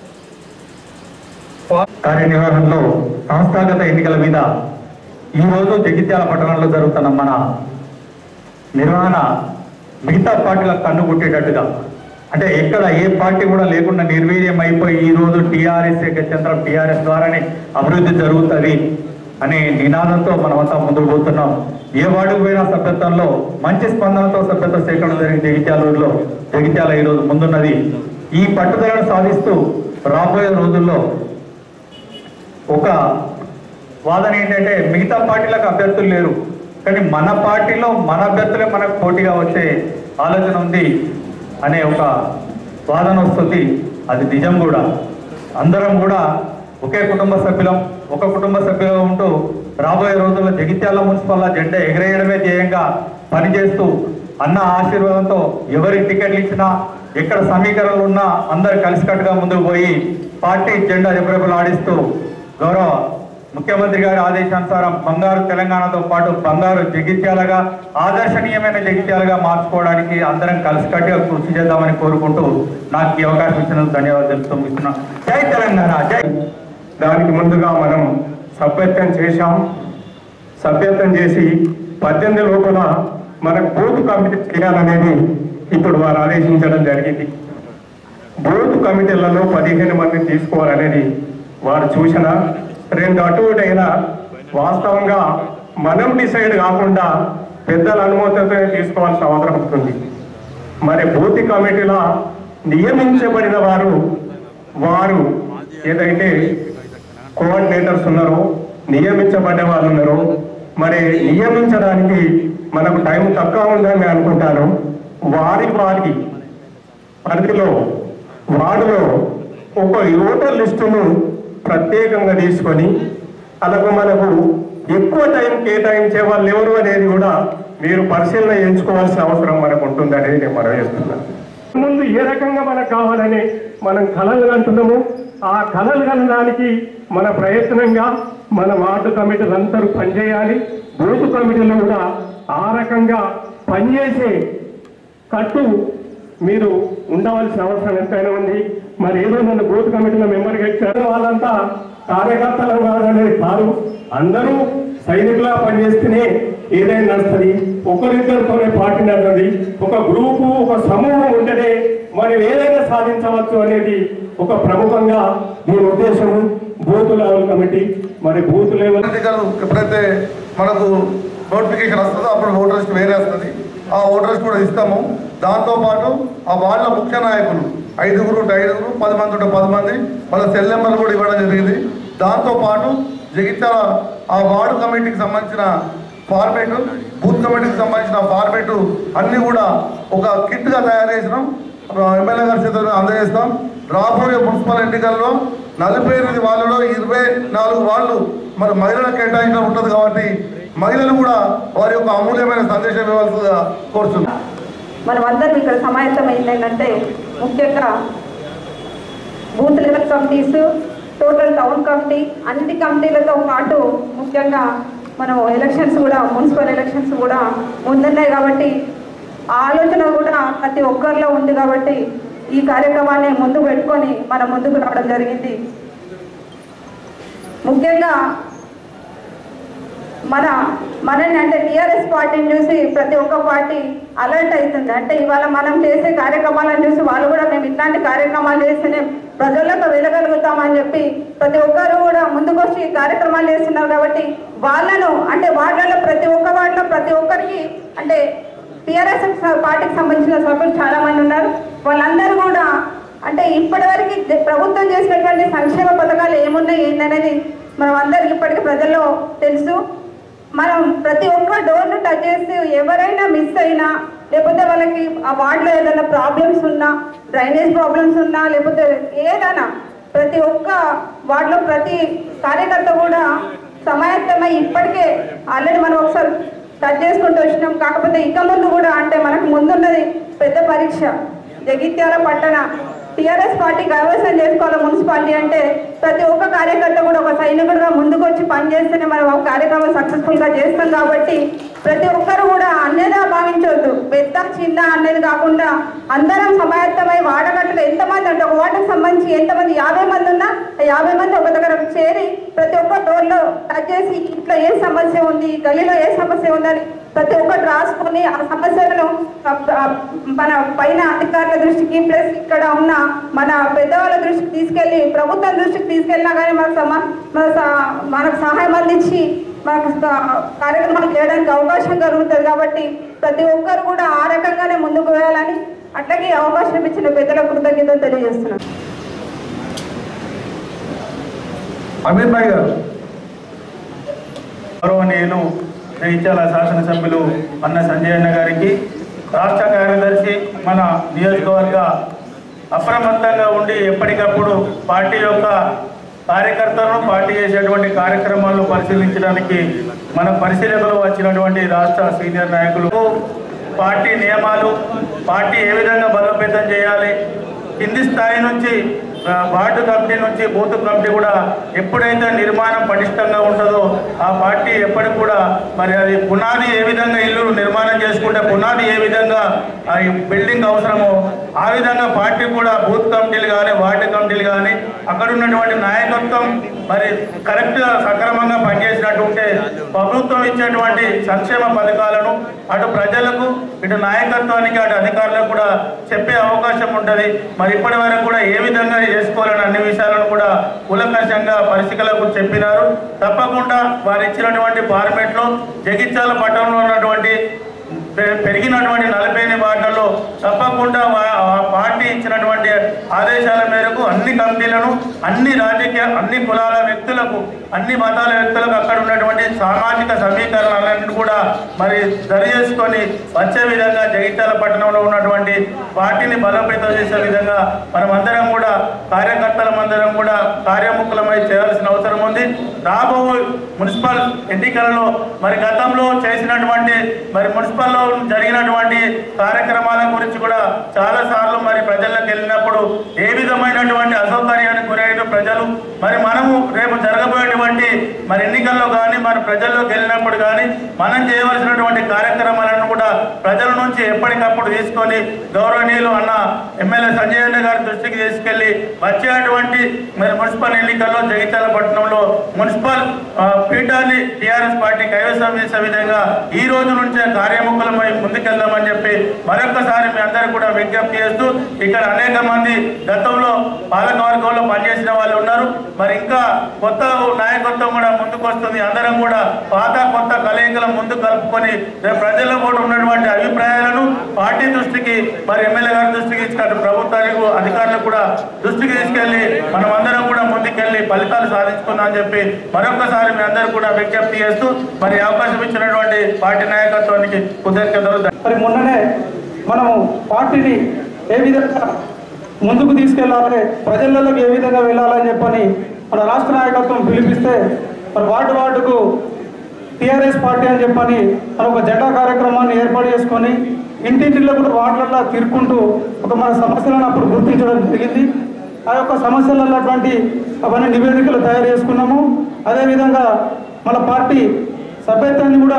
కార్యనిర్వహణలో సంస్థాగత ఎన్నికల మీద ఈరోజు జగిత్యాల పట్టణంలో జరుగుతున్న మన నిర్వహణ మిగతా పార్టీలకు కన్ను కుట్టేటట్టుగా అంటే ఎక్కడ ఏ పార్టీ కూడా లేకుండా నిర్వీర్యం అయిపోయి ఈ రోజు టీఆర్ఎస్ చంద్రం టీఆర్ఎస్ ద్వారానే అభివృద్ధి జరుగుతుంది అనే నినాదంతో మనమంతా ముందుకు పోతున్నాం ఏ వార్డుకు పోయినా సభ్యత్వంలో మంచి స్పందనతో సభ్యత్వ సేకరణ జరిగిన జగిత్యాలలో జగిత్యాల ఈరోజు ముందున్నది ఈ పట్టుదలను సాధిస్తూ రాబోయే రోజుల్లో ఒక వాదన ఏంటంటే మిగతా పార్టీలకు అభ్యర్థులు లేరు కానీ మన పార్టీలో మన అభ్యర్థులే మనకు పోటీగా వచ్చే ఆలోచన ఉంది అనే ఒక వాదన వస్తుంది అది నిజం కూడా అందరం కూడా ఒకే కుటుంబ సభ్యులం ఒక కుటుంబ సభ్యులుగా ఉంటూ రాబోయే రోజుల్లో జగిత్యాల మున్సిపల్ జెండా ఎగరేయడమే ధ్యేయంగా పనిచేస్తూ అన్న ఆశీర్వాదంతో ఎవరికి టికెట్లు ఇచ్చినా ఎక్కడ సమీకరణలు ఉన్నా అందరు కలిసికట్టుగా ముందుకు పోయి పార్టీ జెండా రెపరెపలు ఆడిస్తూ గౌరవ ముఖ్యమంత్రి గారి ఆదేశానుసారం బంగారు తెలంగాణతో పాటు బంగారు జగిత్యాలగా ఆదర్శనీయమైన జగిత్యాలుగా మార్చుకోవడానికి అందరం కలిసికట్టుగా కృషి చేద్దామని కోరుకుంటూ నాకు ఈ అవకాశం ఇచ్చినందుకు ధన్యవాదాలు తెలుపుతూ ముగిస్తున్నాను. జై తెలంగాణ జై దానికి ముందుగా మనం సభ్యత్వం చేశాం సభ్యత్వం చేసి పద్దెనిమిది లోపల మనకు బూత్ కమిటీ చేయాలనేది ఇప్పుడు వారు ఆదేశించడం జరిగింది బూత్ కమిటీలలో పదిహేను మందిని తీసుకోవాలనేది వారు చూసిన రెండు అటు ఇటు అయినా వాస్తవంగా మనం డిసైడ్ కాకుండా పెద్దల అనుమతితో తీసుకోవాల్సిన అవసరం ఉంటుంది మరి బూతి కమిటీలో నియమించబడిన వారు వారు ఏదైతే కోఆర్డినేటర్స్ ఉన్నారో నియమించబడ్డ వాళ్ళు ఉన్నారో మరి నియమించడానికి మనకు టైం తక్కువ ఉందని నేను అనుకుంటాను వారి వారి పరిధిలో వార్డులో ఒక ఓటర్ లిస్టును ప్రత్యేకంగా తీసుకొని అలాగ మనకు ఎక్కువ టైం కేటాయించే వాళ్ళు ఎవరు అనేది కూడా మీరు పరిశీలన ఎంచుకోవాల్సిన అవసరం మనకు ఉంటుంది అనేది నేను మనం చేస్తున్నాను ముందు ఏ రకంగా మనకు కావాలని మనం కళలు కంటున్నాము ఆ కళలు కనడానికి మన ప్రయత్నంగా మన వార్డు కమిటీలు అందరూ పనిచేయాలి బూత్ కమిటీలు కూడా ఆ రకంగా పనిచేసే కట్టు మీరు ఉండవలసిన అవసరం ఎంతైనా ఉంది మరి ఏదో నన్ను బూత్ కమిటీలో మెంబర్గా ఇచ్చారు వాళ్ళంతా కార్యకర్తలు అనేది కాదు అందరూ సైనికులా పనిచేస్తేనే ఏదైనా నడుస్తుంది ఒకరిద్దరితోనే పార్టీ నడుతుంది ఒక గ్రూపు ఒక సమూహం ఉంటేనే మనం ఏదైనా సాధించవచ్చు అనేది ఒక ప్రముఖంగా దీని ఉద్దేశం బూత్ లెవెల్ కమిటీ మరి బూత్ లెవెల్ ఎన్నికలు ఎప్పుడైతే మనకు నోటిఫికేషన్ వస్తుందో అప్పుడు ఓటర్ లిస్ట్ వేరే వస్తుంది ఆ ఓటర్ లిస్ట్ కూడా ఇస్తాము దాంతోపాటు ఆ వాళ్ళ ముఖ్య నాయకులు ఐదుగురు ఉంటే ఐదుగురు పది మంది ఉంటే పది మంది వాళ్ళ సెల్ నెంబర్లు కూడా ఇవ్వడం జరిగింది దాంతోపాటు జగిత్యాల ఆ వార్డు కమిటీకి సంబంధించిన ఫార్మేట్ బూత్ కమిటీకి సంబంధించిన ఫార్మేట్ అన్నీ కూడా ఒక కిట్గా తయారు చేసినాం ఎమ్మెల్యే గారి చేతుల్లో అందజేస్తాం రాబోయే మున్సిపల్ ఎన్నికల్లో నలభై ఎనిమిది వాళ్ళలో ఇరవై నాలుగు వాళ్ళు మరి మహిళలకు కేటాయించడం ఉంటుంది కాబట్టి మహిళలు కూడా వారి యొక్క అమూల్యమైన సందేశం ఇవ్వాల్సిందిగా కోరుతున్నాం మనం అందరం ఇక్కడ సమాయత్తమైంది ఏంటంటే ముఖ్యంగా booth level committees total town committee అన్ని కమిటీలతో పాటు ముఖ్యంగా మనం ఎలక్షన్స్ కూడా మున్సిపల్ ఎలక్షన్స్ కూడా ముందున్నాయి కాబట్టి ఆ ఆలోచన కూడా ప్రతి ఒక్కరిలో ఉంది కాబట్టి ఈ కార్యక్రమాన్ని ముందు పెట్టుకొని మనం ముందుకు రావడం జరిగింది ముఖ్యంగా మన మనని అంటే టీఆర్ఎస్ పార్టీని చూసి ప్రతి ఒక్క పార్టీ అలర్ట్ అవుతుంది అంటే ఇవాళ మనం చేసే కార్యక్రమాలను చూసి వాళ్ళు కూడా మేము ఇట్లాంటి కార్యక్రమాలు చేస్తేనే ప్రజలకు వెళ్ళగలుగుతామని చెప్పి ప్రతి ఒక్కరు కూడా ముందుకొచ్చి ఈ కార్యక్రమాలు చేస్తున్నారు కాబట్టి వాళ్ళను అంటే వార్డులలో ప్రతి ఒక్క వార్డులో ప్రతి ఒక్కరికి అంటే టీఆర్ఎస్ పార్టీకి సంబంధించిన సభ్యులు చాలా మంది ఉన్నారు వాళ్ళందరూ కూడా అంటే ఇప్పటివరకు ప్రభుత్వం చేసినటువంటి సంక్షేమ పథకాలు ఏమున్నాయి ఏందనేది మనం అందరికి ఇప్పటికీ ప్రజల్లో తెలుసు మనం ప్రతి ఒక్క డోర్ను టచ్ చేసి ఎవరైనా మిస్ అయినా లేకపోతే వాళ్ళకి ఆ వార్డులో ఏదైనా ప్రాబ్లమ్స్ ఉన్నా డ్రైనేజ్ ప్రాబ్లమ్స్ ఉన్నా లేకపోతే ఏదైనా ప్రతి ఒక్క వార్డులో ప్రతి కార్యకర్త కూడా సమాయత్తమై ఇప్పటికే ఆల్రెడీ మనం ఒకసారి టచ్ చేసుకుంటూ వచ్చినాం కాకపోతే ఇక ముందు కూడా అంటే మనకు ముందున్నది పెద్ద పరీక్ష జగిత్యాల పట్టణ టీఆర్ఎస్ పార్టీ కైవసం చేసుకోవాలి మున్సిపాలిటీ అంటే ప్రతి ఒక్క కార్యకర్త కూడా ఒక సైనికుడిగా ముందుకు వచ్చి పనిచేస్తేనే మనం ఆ కార్యక్రమం సక్సెస్ఫుల్ గా చేస్తాం కాబట్టి ప్రతి ఒక్కరు కూడా అన్యదా భావించవద్దు పెద్ద చిన్న అనేది కాకుండా అందరం సమాయత్తమై వాడగట్టుగా ఎంతమంది అంటే ఒక వార్డుకు సంబంధించి ఎంతమంది యాభై మంది ఉన్నా ఆ యాభై మంది ఒక దగ్గర చేరి ప్రతి ఒక్క డోర్లో టచ్ చేసి ఇట్లా ఏ సమస్య ఉంది ఈ గల్లీలో ఏ సమస్య ఉందని ప్రతి ఒక్కటి రాసుకొని ఆ సమస్యలను ఆ- ఆ మన పైన అధికారుల దృష్టికి ప్లస్ ఇక్కడ ఉన్న మన పెద్దవాళ్ళ దృష్టికి తీసుకెళ్లి ప్రభుత్వం దృష్టికి తీసుకెళ్ళినా కానీ మనకు సమ మన స- మనకు సహాయం అందించి మనకు స- కార్యక్రమాలు చేయడానికి అవకాశం కలుగుతుంది కాబట్టి ప్రతి ఒక్కరు కూడా ఆ రకంగానే ముందుకు వేయాలని అట్లాగే ఈ అవకాశం ఇచ్చిన పెద్దల కృతజ్ఞతలు తెలియజేస్తున్నాను అమీర్ భాయ్ గారు గౌరవనీయులు జగిత్యాల శాసనసభ్యులు అన్న సంజయ్ అన్న గారికి రాష్ట్ర కార్యదర్శి మన నియోజకవర్గ అప్రమత్తంగా ఉండి ఎప్పటికప్పుడు పార్టీ యొక్క కార్యకర్తలను పార్టీ చేసేటువంటి కార్యక్రమాలను పరిశీలించడానికి మన పరిశీలకులు వచ్చినటువంటి రాష్ట్ర సీనియర్ నాయకులు పార్టీ నియమాలు పార్టీ ఏ విధంగా బలోపేతం చేయాలి కింది స్థాయి నుంచి ఆ, వార్డు కమిటీ నుంచి బూత్ కమిటీ కూడా ఎప్పుడైతే నిర్మాణం పటిష్టంగా ఉంటుందో ఆ పార్టీ ఎప్పటికి కూడా మరి అది పునాది ఏ విధంగా ఇల్లు నిర్మాణం చేసుకుంటే పునాది ఏ విధంగా ఆ ఈ బిల్డింగ్ అవసరమో ఆ విధంగా పార్టీ కూడా బూత్ కమిటీలు కానీ వార్డు కమిటీలు కానీ అక్కడ ఉన్నటువంటి నాయకత్వం మరి కరెక్ట్గా సక్రమంగా పనిచేసినట్టు ఉంటే ప్రభుత్వం ఇచ్చేటువంటి సంక్షేమ పథకాలను అటు ప్రజలకు ఇటు నాయకత్వానికి అటు అధికారులకు కూడా చెప్పే అవకాశం ఉంటుంది మరి ఇప్పటి వరకు కూడా ఏ విధంగా చేసుకోవాలని అన్ని విషయాలను కూడా కూలంకషంగా పరిశీలకులు చెప్పినారు తప్పకుండా వారు ఇచ్చినటువంటి ఫార్మేట్లో జగిత్యాల పట్టణంలో ఉన్నటువంటి పె- పెరిగినటువంటి నలభై ఎనిమిది వార్డులలో తప్పకుండా వా- ఆ పార్టీ ఇచ్చినటువంటి ఆదేశాల మేరకు అన్ని కమిటీలను అన్ని రాజకీయ అన్ని కులాల వ్యక్తులకు అన్ని మతాల వ్యక్తులకు అక్కడ ఉన్నటువంటి సామాజిక సమీకరణలన్నింటినీ కూడా మరి సరి చేసుకొని వచ్చే విధంగా జగిత్యాల పట్టణంలో ఉన్నటువంటి పార్టీని బలోపేతం చేసే విధంగా మనమందరం కూడా కార్యకర్తలమందరం కూడా కార్యముఖులమై చేయాల్సిన అవసరం ఉంది రాబో మున్సిపల్ ఎన్నికలలో మరి గతంలో చేసినటువంటి మరి మున్సిపల్లో జరిగినటువంటి కార్యక్రమాల గురించి కూడా చాలా సార్లు మరి ప్రజలకు వెళ్ళినప్పుడు ఏ విధమైనటువంటి అసౌకర్యానికి గురైన ప్రజలు మరి మనము రేపు జరగబోయేటువంటి మరి ఎన్నికల్లో కానీ మరి ప్రజల్లోకి వెళ్ళినప్పుడు కానీ మనం చేయవలసినటువంటి కార్యక్రమాలను కూడా ప్రజల నుంచి ఎప్పటికప్పుడు తీసుకొని గౌరవనీయులు అన్న ఎమ్మెల్యే సంజయ్ అన్న గారి దృష్టికి తీసుకెళ్లి వచ్చేటువంటి మరి మున్సిపల్ ఎన్నికల్లో జగిత్యాల పట్టణంలో మున్సిపల్ ఆ, పీఠాన్ని టీఆర్ఎస్ పార్టీ కైవసం చేసే విధంగా ఈ రోజు నుంచే కార్యముఖులమై ముందుకెళ్దామని చెప్పి మరొకసారి మీ అందరూ కూడా విజ్ఞప్తి చేస్తూ ఇక్కడ అనేక మంది గతంలో పాలక వర్గంలో పనిచేసిన వాళ్ళు ఉన్నారు మరి ఇంకా కొత్త నాయకత్వం కూడా ముందుకు వస్తుంది అందరం కూడా పాత కొత్త కలయికల ముందు కలుపుకొని రేపు ప్రజల్లో కూడా ఉన్నటువంటి అభిప్రాయాలను పార్టీ దృష్టికి మరి ఎమ్మెల్యే గారి దృష్టికి ఇచ్చిన ప్రభుత్వానికి అధికారులకు కూడా దృష్టికి తీసుకెళ్లి మనం అందరం కూడా ముందుకెళ్లి ఫలితాలు సాధించుకుందాం అని చెప్పి మరొకసారి మీ అందరూ కూడా విజ్ఞప్తి చేస్తూ మరి అవకాశం ఇచ్చినటువంటి పార్టీ నాయకత్వానికి కృతజ్ఞతలు మరి మొన్ననే మనము పార్టీని ఏ విధంగా ముందుకు తీసుకెళ్లాలి ప్రజలలోకి ఏ విధంగా వెళ్ళాలని చెప్పని మన రాష్ట్ర నాయకత్వం పిలిపిస్తే మరి వార్డు వార్డుకు టీఆర్ఎస్ పార్టీ అని చెప్పని మన ఒక జెండా కార్యక్రమాన్ని ఏర్పాటు చేసుకొని ఇంటింటిలో కూడా వార్డులలో తిరుక్కుంటూ ఒక మన సమస్యలను అప్పుడు గుర్తించడం జరిగింది ఆ యొక్క సమస్యలు ఉన్నటువంటి అవన్నీ నివేదికలు తయారు చేసుకున్నాము అదేవిధంగా మన పార్టీ సభ్యత్వాన్ని కూడా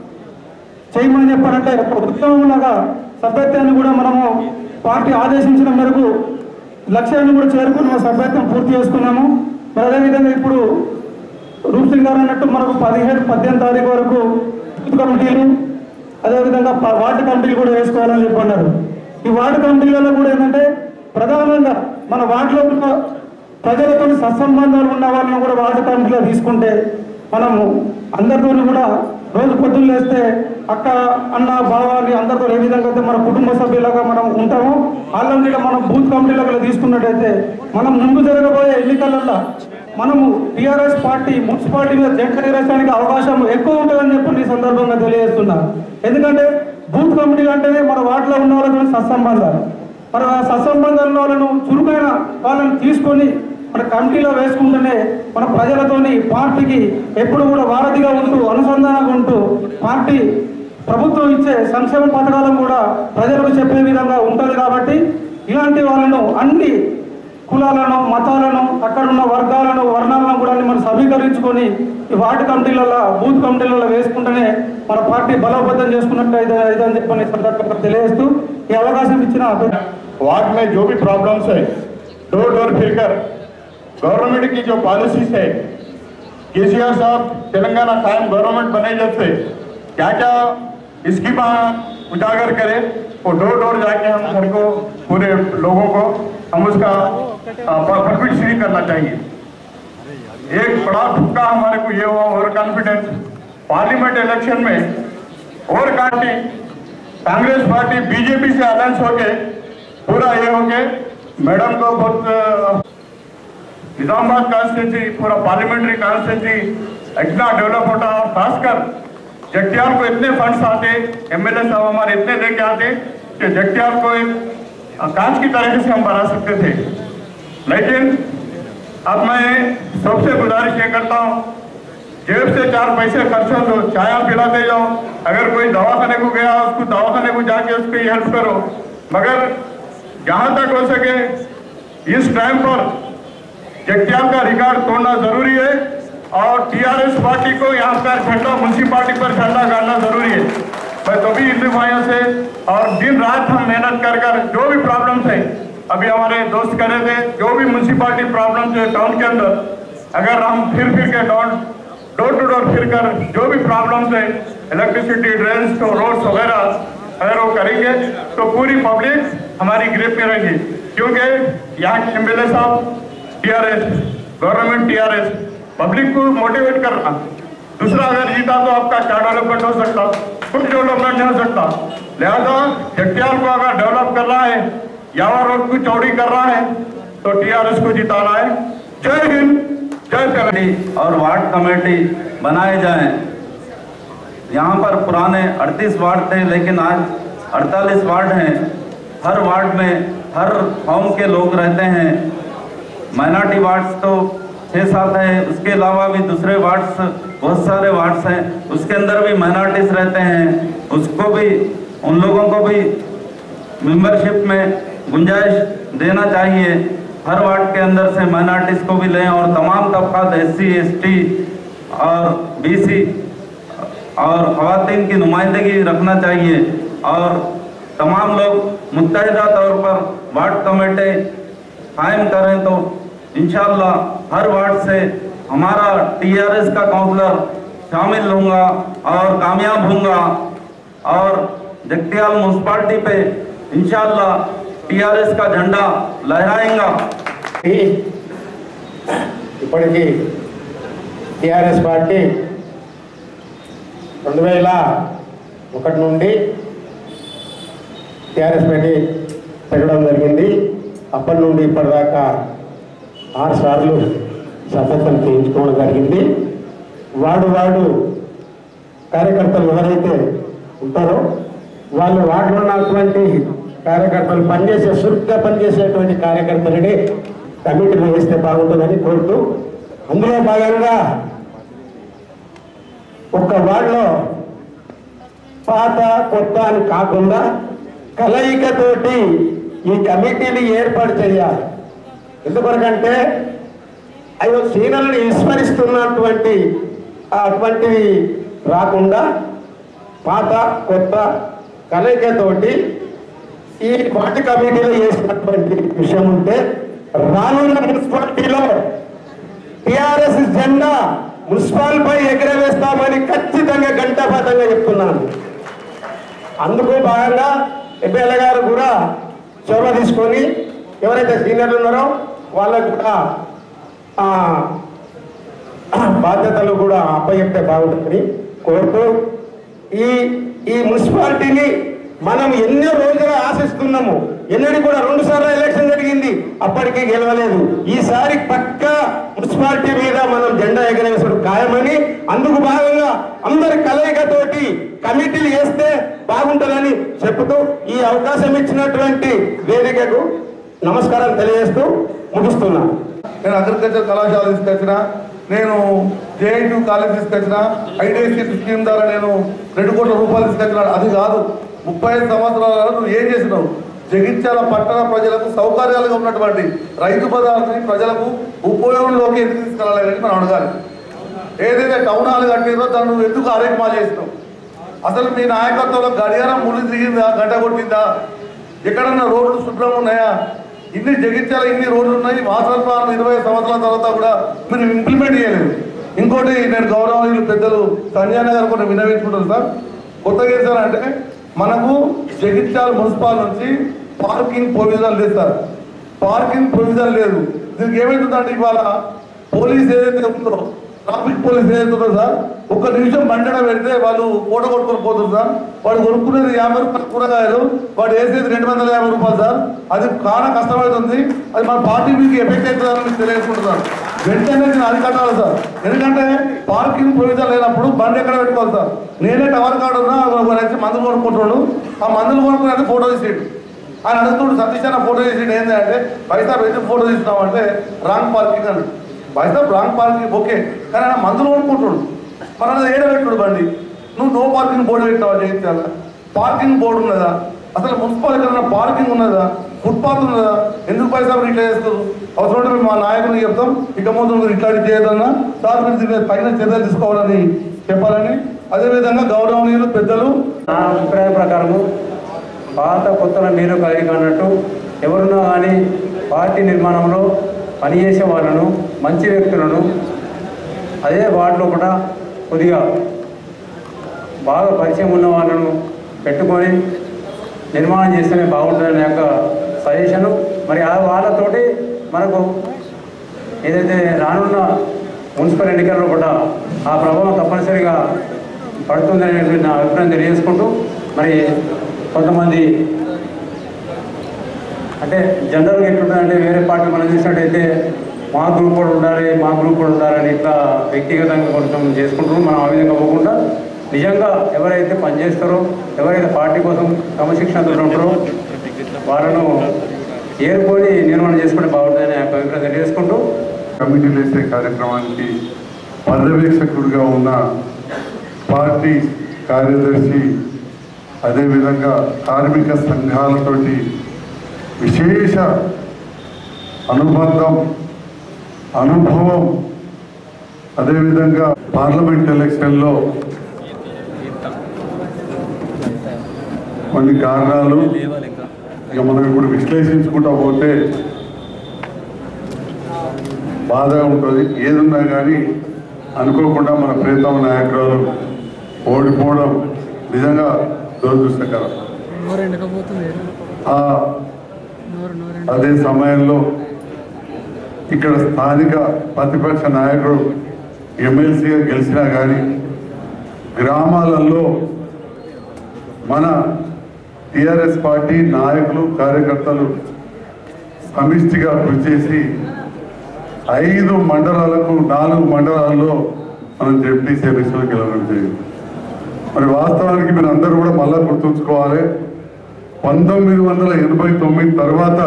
చేయమని చెప్పారంటే ఒక ఉత్తమంలాగా సభ్యత్వాన్ని కూడా మనము పార్టీ ఆదేశించిన మేరకు లక్ష్యాన్ని కూడా చేరుకుని మన సభ్యత్వం పూర్తి చేసుకున్నాము మరి అదేవిధంగా ఇప్పుడు రూప్ సింగ్ గారు అన్నట్టు మనకు పదిహేడు పద్దెనిమిది తారీఖు వరకు బూత్ కమిటీలు అదేవిధంగా ప- వార్డు కమిటీలు కూడా వేసుకోవాలని చెప్పి అన్నారు ఈ వార్డు కమిటీలలో కూడా ఏంటంటే ప్రధానంగా మన వార్డులో ఉన్న ప్రజలతో సత్సంబంధాలు ఉన్న వాళ్ళని కూడా వార్డు కమిటీలో తీసుకుంటే మనము అందరితో కూడా రోజు పొద్దున్న లేస్తే అక్క అన్న బావాన్ని అందరితో ఏ విధంగా అయితే మన కుటుంబ సభ్యులుగా మనం ఉంటామో వాళ్ళని కూడా మనం బూత్ కమిటీలకు తీసుకున్నట్టయితే మనం ముందు జరగబోయే ఎన్నికలలో మనము టీఆర్ఎస్ పార్టీ మున్సిపాలిటీ మీద జెండా ఎగరేయడానికి అవకాశం ఎక్కువ ఉంటుందని చెప్పి ఈ సందర్భంగా తెలియజేస్తున్నా ఎందుకంటే బూత్ కమిటీలు అంటేనే మన వార్డులో ఉన్న వాళ్ళతో సత్సంబంధాలు మరి ఆ సత్సంబంధాలు ఉన్న వాళ్ళను చురుకైన వాళ్ళని తీసుకొని మన కమిటీలో వేసుకుంటేనే మన ప్రజలతోని పార్టీకి ఎప్పుడు కూడా వారధిగా ఉంటూ అనుసంధానంగా ఉంటూ పార్టీ ప్రభుత్వం ఇచ్చే సంక్షేమ పథకాలను కూడా ప్రజలకు చెప్పే విధంగా ఉంటుంది కాబట్టి ఇలాంటి వాళ్ళను అన్ని కులాలను మతాలను అక్కడ ఉన్న వర్గాలను వర్ణాలను కూడా మనం సమీకరించుకొని ఈ వార్డు కమిటీలలో బూత్ కమిటీలలో వేసుకుంటేనే మన పార్టీ బలోపేతం చేసుకున్నట్టు అయితే ఇదని చెప్పని ఈ సందర్భంగా తెలియజేస్తూ ఈ అవకాశం ఇచ్చిన అభ్యర్థి वार्ड में जो भी प्रॉब्लम्स है डोर डोर फिरकर गवर्नमेंट की जो पॉलिसीज है केसीआर साहब तेलंगाना कायम गवर्नमेंट बने जब से क्या क्या स्कीम उजागर करें वो डोर डोर जाके हम घर को पूरे लोगों को हम उसका प्रॉफिट फ्री करना चाहिए एक बड़ा धक्का हमारे को ये हुआ ओवर कॉन्फिडेंस पार्लियामेंट इलेक्शन में और पार्टी कांग्रेस पार्टी बीजेपी से अलायंस होके पूरा ये हो गए मैडम को बहुत अ, निजामाबाद कॉन्स्टिट्यूंसी पूरा पार्लियामेंट्री कॉन्स्टिट्यूंसी इतना डेवलप होता और खासकर जगतियाल को इतने फंड्स आते एमएलए साहब हमारे इतने लेके आते कि जगतियाल को एक अ, कांच की तरीके से हम बना सकते थे लेकिन अब मैं सबसे गुजारिश ये करता हूँ जेब से चार पैसे खर्च हो तो चाय पिलाते जाओ अगर कोई दवाखाने को गया उसको दवाखाने को जाके उसकी हेल्प करो मगर जहां तक हो सके इस टाइम पर जगत्याल का रिकॉर्ड तोड़ना जरूरी है और टीआरएस पार्टी को यहाँ पर झंडा म्यूनसिपालिटी पर झंडा गाड़ना जरूरी है मैं तो भी हिंदू भाइयों से और दिन रात हम मेहनत कर कर जो भी प्रॉब्लम्स है अभी हमारे दोस्त कह रहे थे जो भी म्यूनसिपालिटी प्रॉब्लम्स है टाउन के अंदर अगर हम फिर फिर के डॉट डोर टू डोर फिर कर जो भी प्रॉब्लम्स है इलेक्ट्रिसिटी ड्रेन्स तो रोड्स वगैरह अगर वो करेंगे तो पूरी पब्लिक हमारी ग्रिप में रहेंगी क्योंकि यहाँ एम एल ए साहब T R S government T R S public को मोटिवेट करना दूसरा अगर जीता तो आपका क्या डेवलपमेंट हो सकता कुछ डेवलपमेंट नहीं हो सकता लिहाजा जगत्याल को अगर डेवलप कर रहा है यावा रोड को चौड़ी कर रहा है तो टीआरएस को जिताना है जय हिंद जय तेलंगाना और वार्ड कमेटी बनाए जाएं यहाँ पर पुराने 38 वार्ड थे लेकिन आज 48 वार्ड हैं हर वार्ड में हर कौम के लोग रहते हैं माइनॉरिटी वार्ड्स तो छः सात है उसके अलावा भी दूसरे वार्ड्स बहुत सारे वार्ड्स हैं उसके अंदर भी माइनॉरिटीज रहते हैं उसको भी उन लोगों को भी मेंबरशिप में गुंजाइश देना चाहिए हर वार्ड के अंदर से माइनॉरिटीज को भी लें और तमाम तबकात एस सी एस टी और बी सी और खातन की नुमाइंदगी रखना चाहिए और तमाम लोग मुतहदा तौर पर वार्ड कमेटी कायम करें तो इंशाल्लाह हर वार्ड से हमारा टीआरएस का काउंसलर शामिल होऊंगा और कामयाब होऊंगा और जगतियाल म्यूनसिपाल्टी पे इंशाल्लाह टीआरएस का झंडा लहराएंगा ఇప్పటికీ టిఆర్ఎస్ పార్టీ రెండు వేల ఒకటి నుండి టిఆర్ఎస్ పార్టీ పెట్టడం జరిగింది అప్పటి నుండి ఇప్పటిదాకా ఆరు సార్లు సభ్యత్వం చేయించుకోవడం జరిగింది వాడు వాడు కార్యకర్తలు ఎవరైతే ఉంటారో వాళ్ళు వాటిలో ఉన్నటువంటి కార్యకర్తలు పనిచేసే చురుగ్గా పనిచేసేటువంటి కార్యకర్తలని కమిటీలో వేస్తే బాగుంటుందని కోరుతూ అందులో భాగంగా ఒక్క వార్డులో పాత కొత్త అని కాకుండా కలయికతోటి ఈ కమిటీని ఏర్పాటు చేయాలి ఎందుకొరకంటే అయ్యో సీనల్ని విస్మరిస్తున్నటువంటి ఆ అటువంటివి రాకుండా పాత కొత్త కలయికతోటి ఈ వార్డు కమిటీలో చేసినటువంటి విషయం ఉంటే రానున్న మున్సిపాలిటీలో టిఆర్ఎస్ జెండా మున్సిపాల్ పై ఎగరవేస్తామని ఖచ్చితంగా గంటాపాతంగా చెప్తున్నాను అందుకు భాగంగా ఎమ్మెల్యే గారు కూడా చొరవ తీసుకొని ఎవరైతే సీనియర్లు ఉన్నారో వాళ్ళకు కూడా ఆ, బాధ్యతలు కూడా అప్పచెప్తే బాగుంటుందని కోరుతూ ఈ ఈ మున్సిపాలిటీని మనం ఎన్నో రోజులుగా ఆశిస్తున్నాము ఎన్నడూ కూడా రెండు సార్లు ఎలక్షన్ జరిగింది అప్పటికి గెలవలేదు ఈసారి పక్క మున్సిపాలిటీ మీద మనం జెండా ఎగరవేసుడు ఖాయమని అందుకు భాగంగా అందరి కలయికతోటి కమిటీలు వేస్తే బాగుంటుందని చెప్తూ ఈ అవకాశం ఇచ్చినటువంటి వేదికకు నమస్కారం తెలియజేస్తూ ముగిస్తున్నాను నేను అగ్రికల్చర్ కళాశాల తీసుకొచ్చిన నేను జేఎన్యూ కాలేజ్ తీసుకొచ్చిన ఐడిఎస్సి స్కీమ్ ద్వారా నేను రెండు కోట్ల రూపాయలు తీసుకొచ్చిన అది కాదు ముప్పై ఐదు సంవత్సరాల నువ్వు ఏం చేసినావు జగిత్యాల పట్టణ ప్రజలకు సౌకర్యాలుగా ఉన్నటువంటి రైతు బజార్ని ప్రజలకు ఉపయోగంలోకి ఎందుకు తీసుకెళ్ళాలని మనం అడగాలి ఏదైతే టౌన్ హాల్ కట్టిందో దాన్ని నువ్వు ఎందుకు ఆరోగ్యమాలు చేసినావు అసలు మీ నాయకత్వంలో గడియారం ముళ్ళు తిరిగిందా గంట కొట్టిందా ఎక్కడన్నా రోడ్లు శుభ్రంగా ఉన్నాయా ఇన్ని జగిత్యాల ఇన్ని రోడ్లు ఉన్నాయి మాస్టర్ ప్లాన్ ఇరవై సంవత్సరాల తర్వాత కూడా మీరు ఇంప్లిమెంట్ చేయలేదు ఇంకోటి నేను గౌరవనీయులు పెద్దలు సంజయ్ గారు కొన్ని వినవించుకుంటారు సార్ కొత్తగా ఏం సార్ అంటే మనకు జగిత్యాల మున్సిపాల్ నుంచి పార్కింగ్ ప్రొవిజన్ లేదు సార్ పార్కింగ్ ప్రొవిజన్ లేదు దీనికి ఏమైతుందంటే ఇవాళ పోలీస్ ఏదైతే ఉందో ట్రాఫిక్ పోలీస్ ఏదైతే ఉందో సార్ ఒక్క నిమిషం బండన పెడితే వాళ్ళు పూట కొట్టుకొని పోతుంది సార్ వాడు కొనుక్కునేది యాభై రూపాయలు కూరగాయలు వాడు వేసేది రెండు వందల యాభై రూపాయలు సార్ అది చాలా కష్టమవుతుంది అది మన పార్టీ మీకు ఎఫెక్ట్ అవుతుందని మీకు తెలియజేసుకుంటున్నాను వెంటనే నేను అది కట్టాలి సార్ ఎందుకంటే పార్కింగ్ ప్రొవిజన్ లేనప్పుడు బండి ఎక్కడ పెట్టుకోవాలి సార్ నేనే టవర్ కార్డు ఉన్నా ఒక వచ్చి మందులు కొనుక్కుంటున్నాడు ఆ మందులు కొనుక్కుని ఫోటో తీసేడు ఆయన అడుగుతుండు సతీష్ అన్న ఫోటో తీసి ఏంటి అంటే పైసా ఎందుకు ఫోటో తీసినావు అంటే రాంగ్ పార్కింగ్ అని పైసా రాంగ్ పార్కింగ్ ఓకే కానీ ఆయన మందులు కొనుక్కుంటుడు మరి అది ఏడ పెట్టుడు బండి నువ్వు నో పార్కింగ్ బోర్డు పెట్టావా జయించాల పార్కింగ్ బోర్డు ఉన్నదా అసలు మున్సిపాలిటీ ఏదైనా పార్కింగ్ ఉన్నదా ఫుట్పాత్ ఉన్నదా ఎందుకు పైసా మీరు ఇట్లా చేస్తారు అవసరం ఉంటే మేము మా నాయకుడిని చెప్తాం ఇక ముందు మీరు ఇట్లాంటి చేయదన్నా సార్ మీరు దీని మీద పైన చర్యలు తీసుకోవాలని చెప్పాలని అదేవిధంగా గౌరవనీయులు పెద్దలు నా అభిప్రాయం ప్రకారము పాత కొత్తల మీరు కలిగి అన్నట్టు ఎవరున్నా కానీ పార్టీ నిర్మాణంలో పనిచేసే వాళ్ళను మంచి వ్యక్తులను అదే వార్డులో కూడా కొద్దిగా బాగా పరిచయం ఉన్న వాళ్ళను పెట్టుకొని నిర్మాణం చేస్తేనే బాగుంటుందనే యొక్క సజెషను మరి ఆ వాళ్ళతోటి మనకు ఏదైతే రానున్న మున్సిపల్ ఎన్నికల్లో కూడా ఆ ప్రభావం తప్పనిసరిగా పడుతుందనేటువంటి నా అభిప్రాయం తెలియజేసుకుంటూ మరి కొంతమంది అంటే జనరల్గా ఎట్లుంటుందంటే వేరే పార్టీ మనం చూసినట్టయితే మా గ్రూప్ కూడా ఉండాలి మా గ్రూప్ కూడా ఉండాలని ఇట్లా వ్యక్తిగతంగా కొంచెం చేసుకుంటారో మనం ఆ విధంగా పోకుండా నిజంగా ఎవరైతే పనిచేస్తారో ఎవరైతే పార్టీ కోసం క్రమశిక్షణతో ఉంటారో వాళ్ళను ఏరుకొని నిర్మాణం చేసుకుంటే బాగుంటుందని ఆ అభిప్రాయం తెలియజేసుకుంటూ కమిటీలు వేసే కార్యక్రమానికి పర్యవేక్షకుడిగా ఉన్న పార్టీ కార్యదర్శి అదేవిధంగా కార్మిక సంఘాలతోటి విశేష అనుబంధం అనుభవం అదేవిధంగా పార్లమెంట్ ఎలక్షన్లో కొన్ని కారణాలు ఇక మనం ఇప్పుడు విశ్లేషించుకుంటా పోతే బాధగా ఉంటుంది ఏదున్నా కానీ అనుకోకుండా మన ప్రీతమ నాయకురాలు ఓడిపోవడం నిజంగా దురదృష్టకరం ఆ అదే సమయంలో ఇక్కడ స్థానిక ప్రతిపక్ష నాయకుడు ఎమ్మెల్సీగా గెలిచినా కానీ గ్రామాలలో మన టిఆర్ఎస్ పార్టీ నాయకులు కార్యకర్తలు సమిష్టిగా కృషి చేసి ఐదు మండలాలకు నాలుగు మండలాల్లో మనం జెడ్పీ ఎలక్షన్లు గెలవడం జరిగింది మరి వాస్తవానికి మీరు అందరూ కూడా మళ్ళా గుర్తుంచుకోవాలి పంతొమ్మిది వందల ఎనభై తొమ్మిది తర్వాత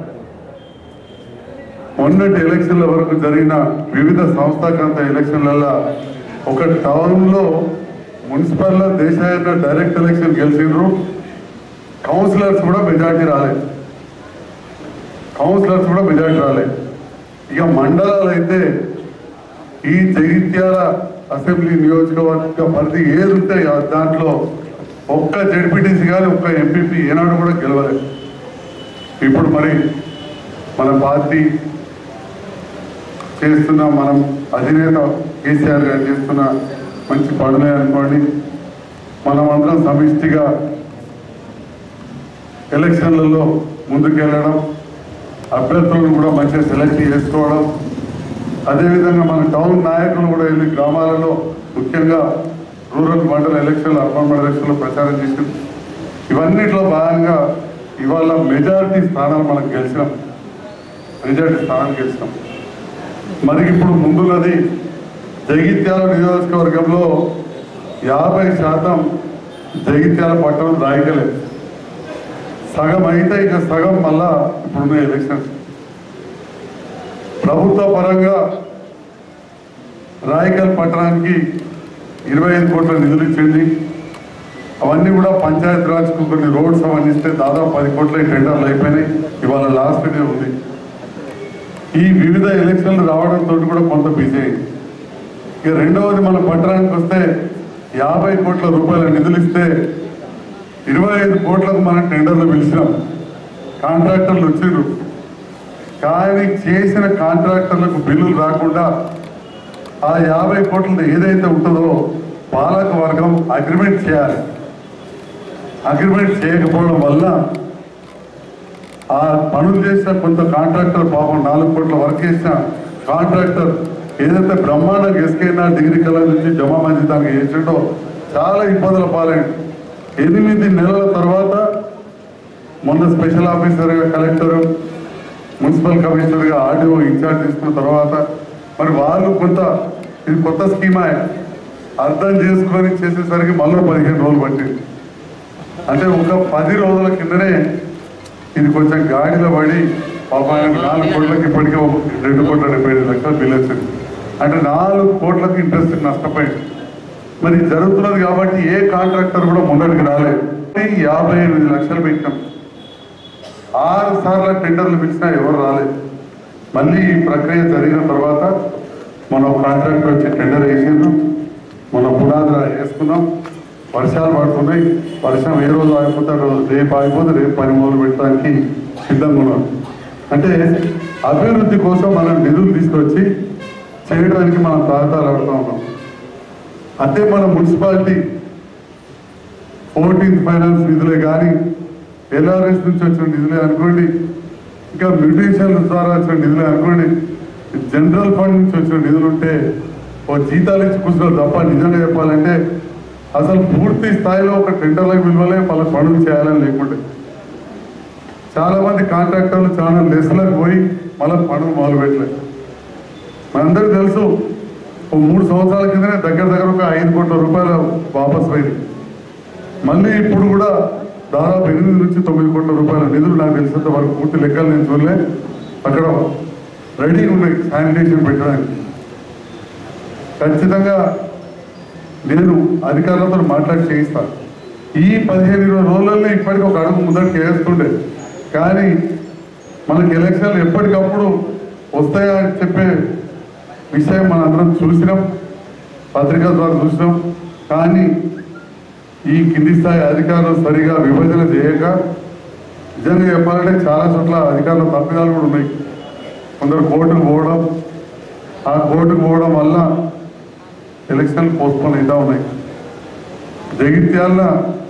మొన్నటి ఎలక్షన్ల వరకు జరిగిన వివిధ సంస్థాగత ఎలక్షన్లలో ఒక టౌన్లో మున్సిపల్లో దేశాయన డైరెక్ట్ ఎలక్షన్ గెలిచిండ్రు కౌన్సిలర్స్ కూడా మెజార్టీ రాలేదు కౌన్సిలర్స్ కూడా మెజార్టీ రాలేదు ఇక మండలాలు అయితే ఈ జగిత్యాల అసెంబ్లీ నియోజకవర్గ పరిధి ఏది ఉంటే ఆ దాంట్లో ఒక్క జడ్పీటీసీ కానీ ఒక్క ఎంపీపీ ఏనాడు కూడా గెలవలేదు ఇప్పుడు మరి మన పార్టీ చేస్తున్న మనం అధినేత కేసీఆర్ గారు చేస్తున్న మంచి పనులే అనుకోండి మనం అందరం సమిష్టిగా ఎలక్షన్లలో ముందుకెళ్ళడం అభ్యర్థులను కూడా మంచిగా సెలెక్ట్ చేసుకోవడం అదేవిధంగా మన టౌన్ నాయకులు కూడా వెళ్ళి గ్రామాలలో ముఖ్యంగా రూరల్ మండల ఎలక్షన్లు అర్బన్ మండల ఎలక్షన్లో ప్రచారం చేసి ఇవన్నిట్లో భాగంగా ఇవాళ మెజారిటీ స్థానాలు మనం గెలిచినాం మెజారిటీ స్థానాలు గెలిచినాం మరి ఇప్పుడు ముందున్నది జగిత్యాల నియోజకవర్గంలో యాభై శాతం జగిత్యాల పట్టణం రాయకలేదు సగం అయితే ఇక సగం మళ్ళా ఇప్పుడున్న ఎలక్షన్స్ ప్రభుత్వ పరంగా రాయకల్ పట్టణానికి ఇరవై ఐదు కోట్ల నిధులు ఇచ్చింది అవన్నీ కూడా పంచాయత్ రాజ్కు కొన్ని రోడ్స్ అవన్నీ ఇస్తే దాదాపు పది కోట్ల ఈ టెండర్లు అయిపోయినాయి ఇవాళ లాస్ట్ డే ఉంది ఈ వివిధ ఎలక్షన్లు రావడంతో కూడా కొంత బిజీ అయింది ఇక రెండవది మన పట్టణానికి వస్తే యాభై కోట్ల రూపాయల నిధులు ఇస్తే ఇరవై ఐదు కోట్లకు మనం టెండర్లు పిలిచినాం కాంట్రాక్టర్లు వచ్చిండ్రు కానీ చేసిన కాంట్రాక్టర్లకు బిల్లులు రాకుండా ఆ యాభై కోట్ల ఏదైతే ఉంటుందో పాలక వర్గం అగ్రిమెంట్ చేయాలి అగ్రిమెంట్ చేయకపోవడం వల్ల ఆ పనులు చేసిన కొంత కాంట్రాక్టర్ పాపం నాలుగు కోట్ల వర్క్ చేసిన కాంట్రాక్టర్ ఏదైతే బ్రహ్మాండంగా ఎస్కేనా డిగ్రీ కళ నుంచి జమా మంచి దానికి చేసిండో చాలా ఇబ్బందుల పాలైంది ఎనిమిది నెలల తర్వాత మొన్న స్పెషల్ ఆఫీసర్గా కలెక్టర్ మున్సిపల్ కమిషనర్గా ఆర్డీఓ ఇన్ఛార్జ్ తీసుకున్న తర్వాత మరి వాళ్ళు కొంత ఇది కొత్త స్కీమా అర్థం చేసుకొని చేసేసరికి మళ్ళీ పదిహేను రోజులు పట్టింది అంటే ఒక పది రోజుల కిందనే ఇది కొంచెం గాడిలో పడి పాప ఆయనకు నాలుగు కోట్లకి ఇప్పటికే ఒక రెండు కోట్ల డెబ్బై ఐదు లక్షలు బిల్ వచ్చింది అంటే నాలుగు కోట్లకి ఇంట్రెస్ట్ నష్టపోయింది మరి ఇది జరుగుతున్నది కాబట్టి ఏ కాంట్రాక్టర్ కూడా ముందడికి రాలేదు యాభై ఎనిమిది లక్షలు పెట్టాం ఆరు సార్లు టెండర్లు పిలిచినా ఎవరు రాలేదు మళ్ళీ ఈ ప్రక్రియ జరిగిన తర్వాత మన కాంట్రాక్టర్ వచ్చి టెండర్ వేసిండ్రు మన పునాది వేసుకున్నాం వర్షాలు పడుతున్నాయి వర్షం ఏ రోజు ఆగిపోతే ఆ రోజు రేపు ఆగిపోతే రేపు పని మొదలు పెట్టడానికి సిద్ధంగా ఉన్నాం అంటే అభివృద్ధి కోసం మనం నిధులు తీసుకొచ్చి చేయడానికి మనం తాతాలు ఆడుతూ ఉన్నాం అదే మన మున్సిపాలిటీ ఫోర్టీన్త్ ఫైనాన్స్ నిధులే కానీ ఎల్ఆర్ఎస్ నుంచి వచ్చిన నిధులే అనుకోండి ఇంకా మ్యూటేషన్ ద్వారా వచ్చిన నిధులే అనుకోండి జనరల్ ఫండ్ నుంచి వచ్చిన నిధులు ఉంటే ఓ జీతాలు ఇచ్చి కూర్చున్నారు తప్ప నిజంగా చెప్పాలంటే అసలు పూర్తి స్థాయిలో ఒక టెండర్లకు విలువలే వాళ్ళ పనులు చేయాలని లేకుంటే చాలా మంది కాంట్రాక్టర్లు చాలా లెస్లకు పోయి మళ్ళీ పనులు మొదలు పెట్టలేదు మనందరికీ తెలుసు ఓ మూడు సంవత్సరాల కిందనే దగ్గర దగ్గర ఒక ఐదు కోట్ల రూపాయలు వాపస్ పోయింది మళ్ళీ ఇప్పుడు కూడా దాదాపు ఎనిమిది నుంచి తొమ్మిది కోట్ల రూపాయల నిధులు నాకు తెలిసినంత వరకు పూర్తి లెక్కలు నేను చూడలే అక్కడ రెడీ ఉన్నాయి శానిటేషన్ పెట్టడానికి ఖచ్చితంగా నేను అధికారులతో మాట్లాడి చేయిస్తాను ఈ పదిహేను ఇరవై రోజులలో ఇప్పటికీ ఒక అడుగు ముందరికి వేస్తుండే కానీ మనకి ఎలక్షన్లు ఎప్పటికప్పుడు వస్తాయా అని చెప్పే విషయం మనందరం చూసినాం పత్రిక ద్వారా చూసినాం కానీ ఈ కింది స్థాయి అధికారులు సరిగా విభజన చేయక నిజంగా చెప్పాలంటే చాలా చోట్ల అధికారుల తప్పిదాలు కూడా ఉన్నాయి కొందరు కోర్టుకు పోవడం ఆ కోర్టుకు పోవడం వల్ల ఎలక్షన్లు పోస్ట్పోన్ అవుతా ఉన్నాయి జగిత్యాల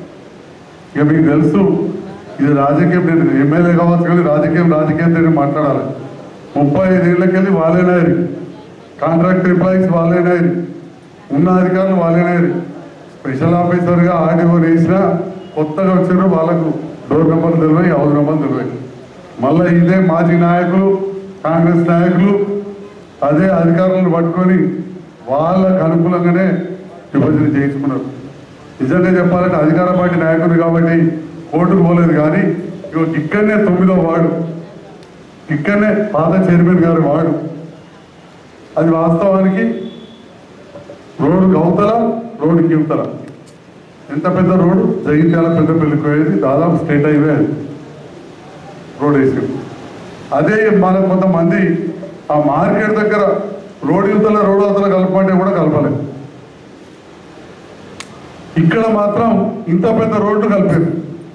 ఇక మీకు తెలుసు ఇది రాజకీయం నేను ఎమ్మెల్యే కావచ్చు కానీ రాజకీయం రాజకీయం నేను మాట్లాడాలి ముప్పై ఐదేళ్ళకెళ్ళి వాళ్ళేనాయరు కాంట్రాక్ట్ ఎంప్లాయీస్ వాళ్ళేనాయరు ఉన్న అధికారులు వాళ్ళేనాయరు స్పెషల్ ఆఫీసర్గా ఆర్డీఓ వేసిన కొత్తగా వచ్చారు వాళ్ళకు డోర్ నెంబర్ తెలివై హౌస్ నెంబర్ తెలివై మళ్ళీ ఇదే మాజీ నాయకులు కాంగ్రెస్ నాయకులు అదే అధికారులను పట్టుకొని వాళ్ళకు అనుకూలంగానే విభజన చేయించుకున్నారు నిజంగా చెప్పాలంటే అధికార పార్టీ నాయకుడు కాబట్టి కోర్టుకు పోలేదు కానీ ఇగో ఇక్కడనే తొమ్మిదో వాడు ఇక్కడనే పాత చైర్మన్ గారి వాడు అది వాస్తవానికి రోడ్డు అవతల రోడ్డుకి ఇవతల ఎంత పెద్ద రోడ్డు జగిత్యాల పెద్ద పెళ్ళిపోయేది దాదాపు స్టేట్ హైవే అది రోడ్ వేసి అదే మన కొంతమంది ఆ మార్కెట్ దగ్గర రోడ్డు యువతల రోడ్డు అవతల కలపంటే కూడా కలపలేదు ఇక్కడ మాత్రం ఇంత పెద్ద రోడ్డు కలిపారు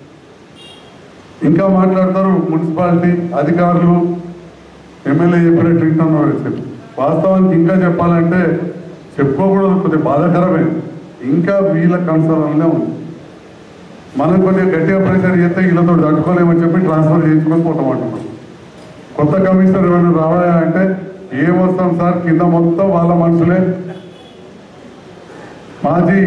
ఇంకా మాట్లాడతారు మున్సిపాలిటీ అధికారులు ఎమ్మెల్యే చెప్పినట్టు వింటున్నారు చెప్పి వాస్తవానికి ఇంకా చెప్పాలంటే చెప్పుకోకూడదు కొద్దిగా బాధాకరమే ఇంకా వీళ్ళ కన్సర్న్లే ఉంది మనం కొద్దిగా గట్టిగా ప్రెషర్ చేస్తే వీళ్ళతో తట్టుకోలేమని చెప్పి ట్రాన్స్ఫర్ చేయించుకొని పోతామంటున్నాం కొత్త కమిషనర్ ఏమైనా రావాలా అంటే ఏమొస్తాం సార్ కింద మొత్తం వాళ్ళ మనుషులే మాజీ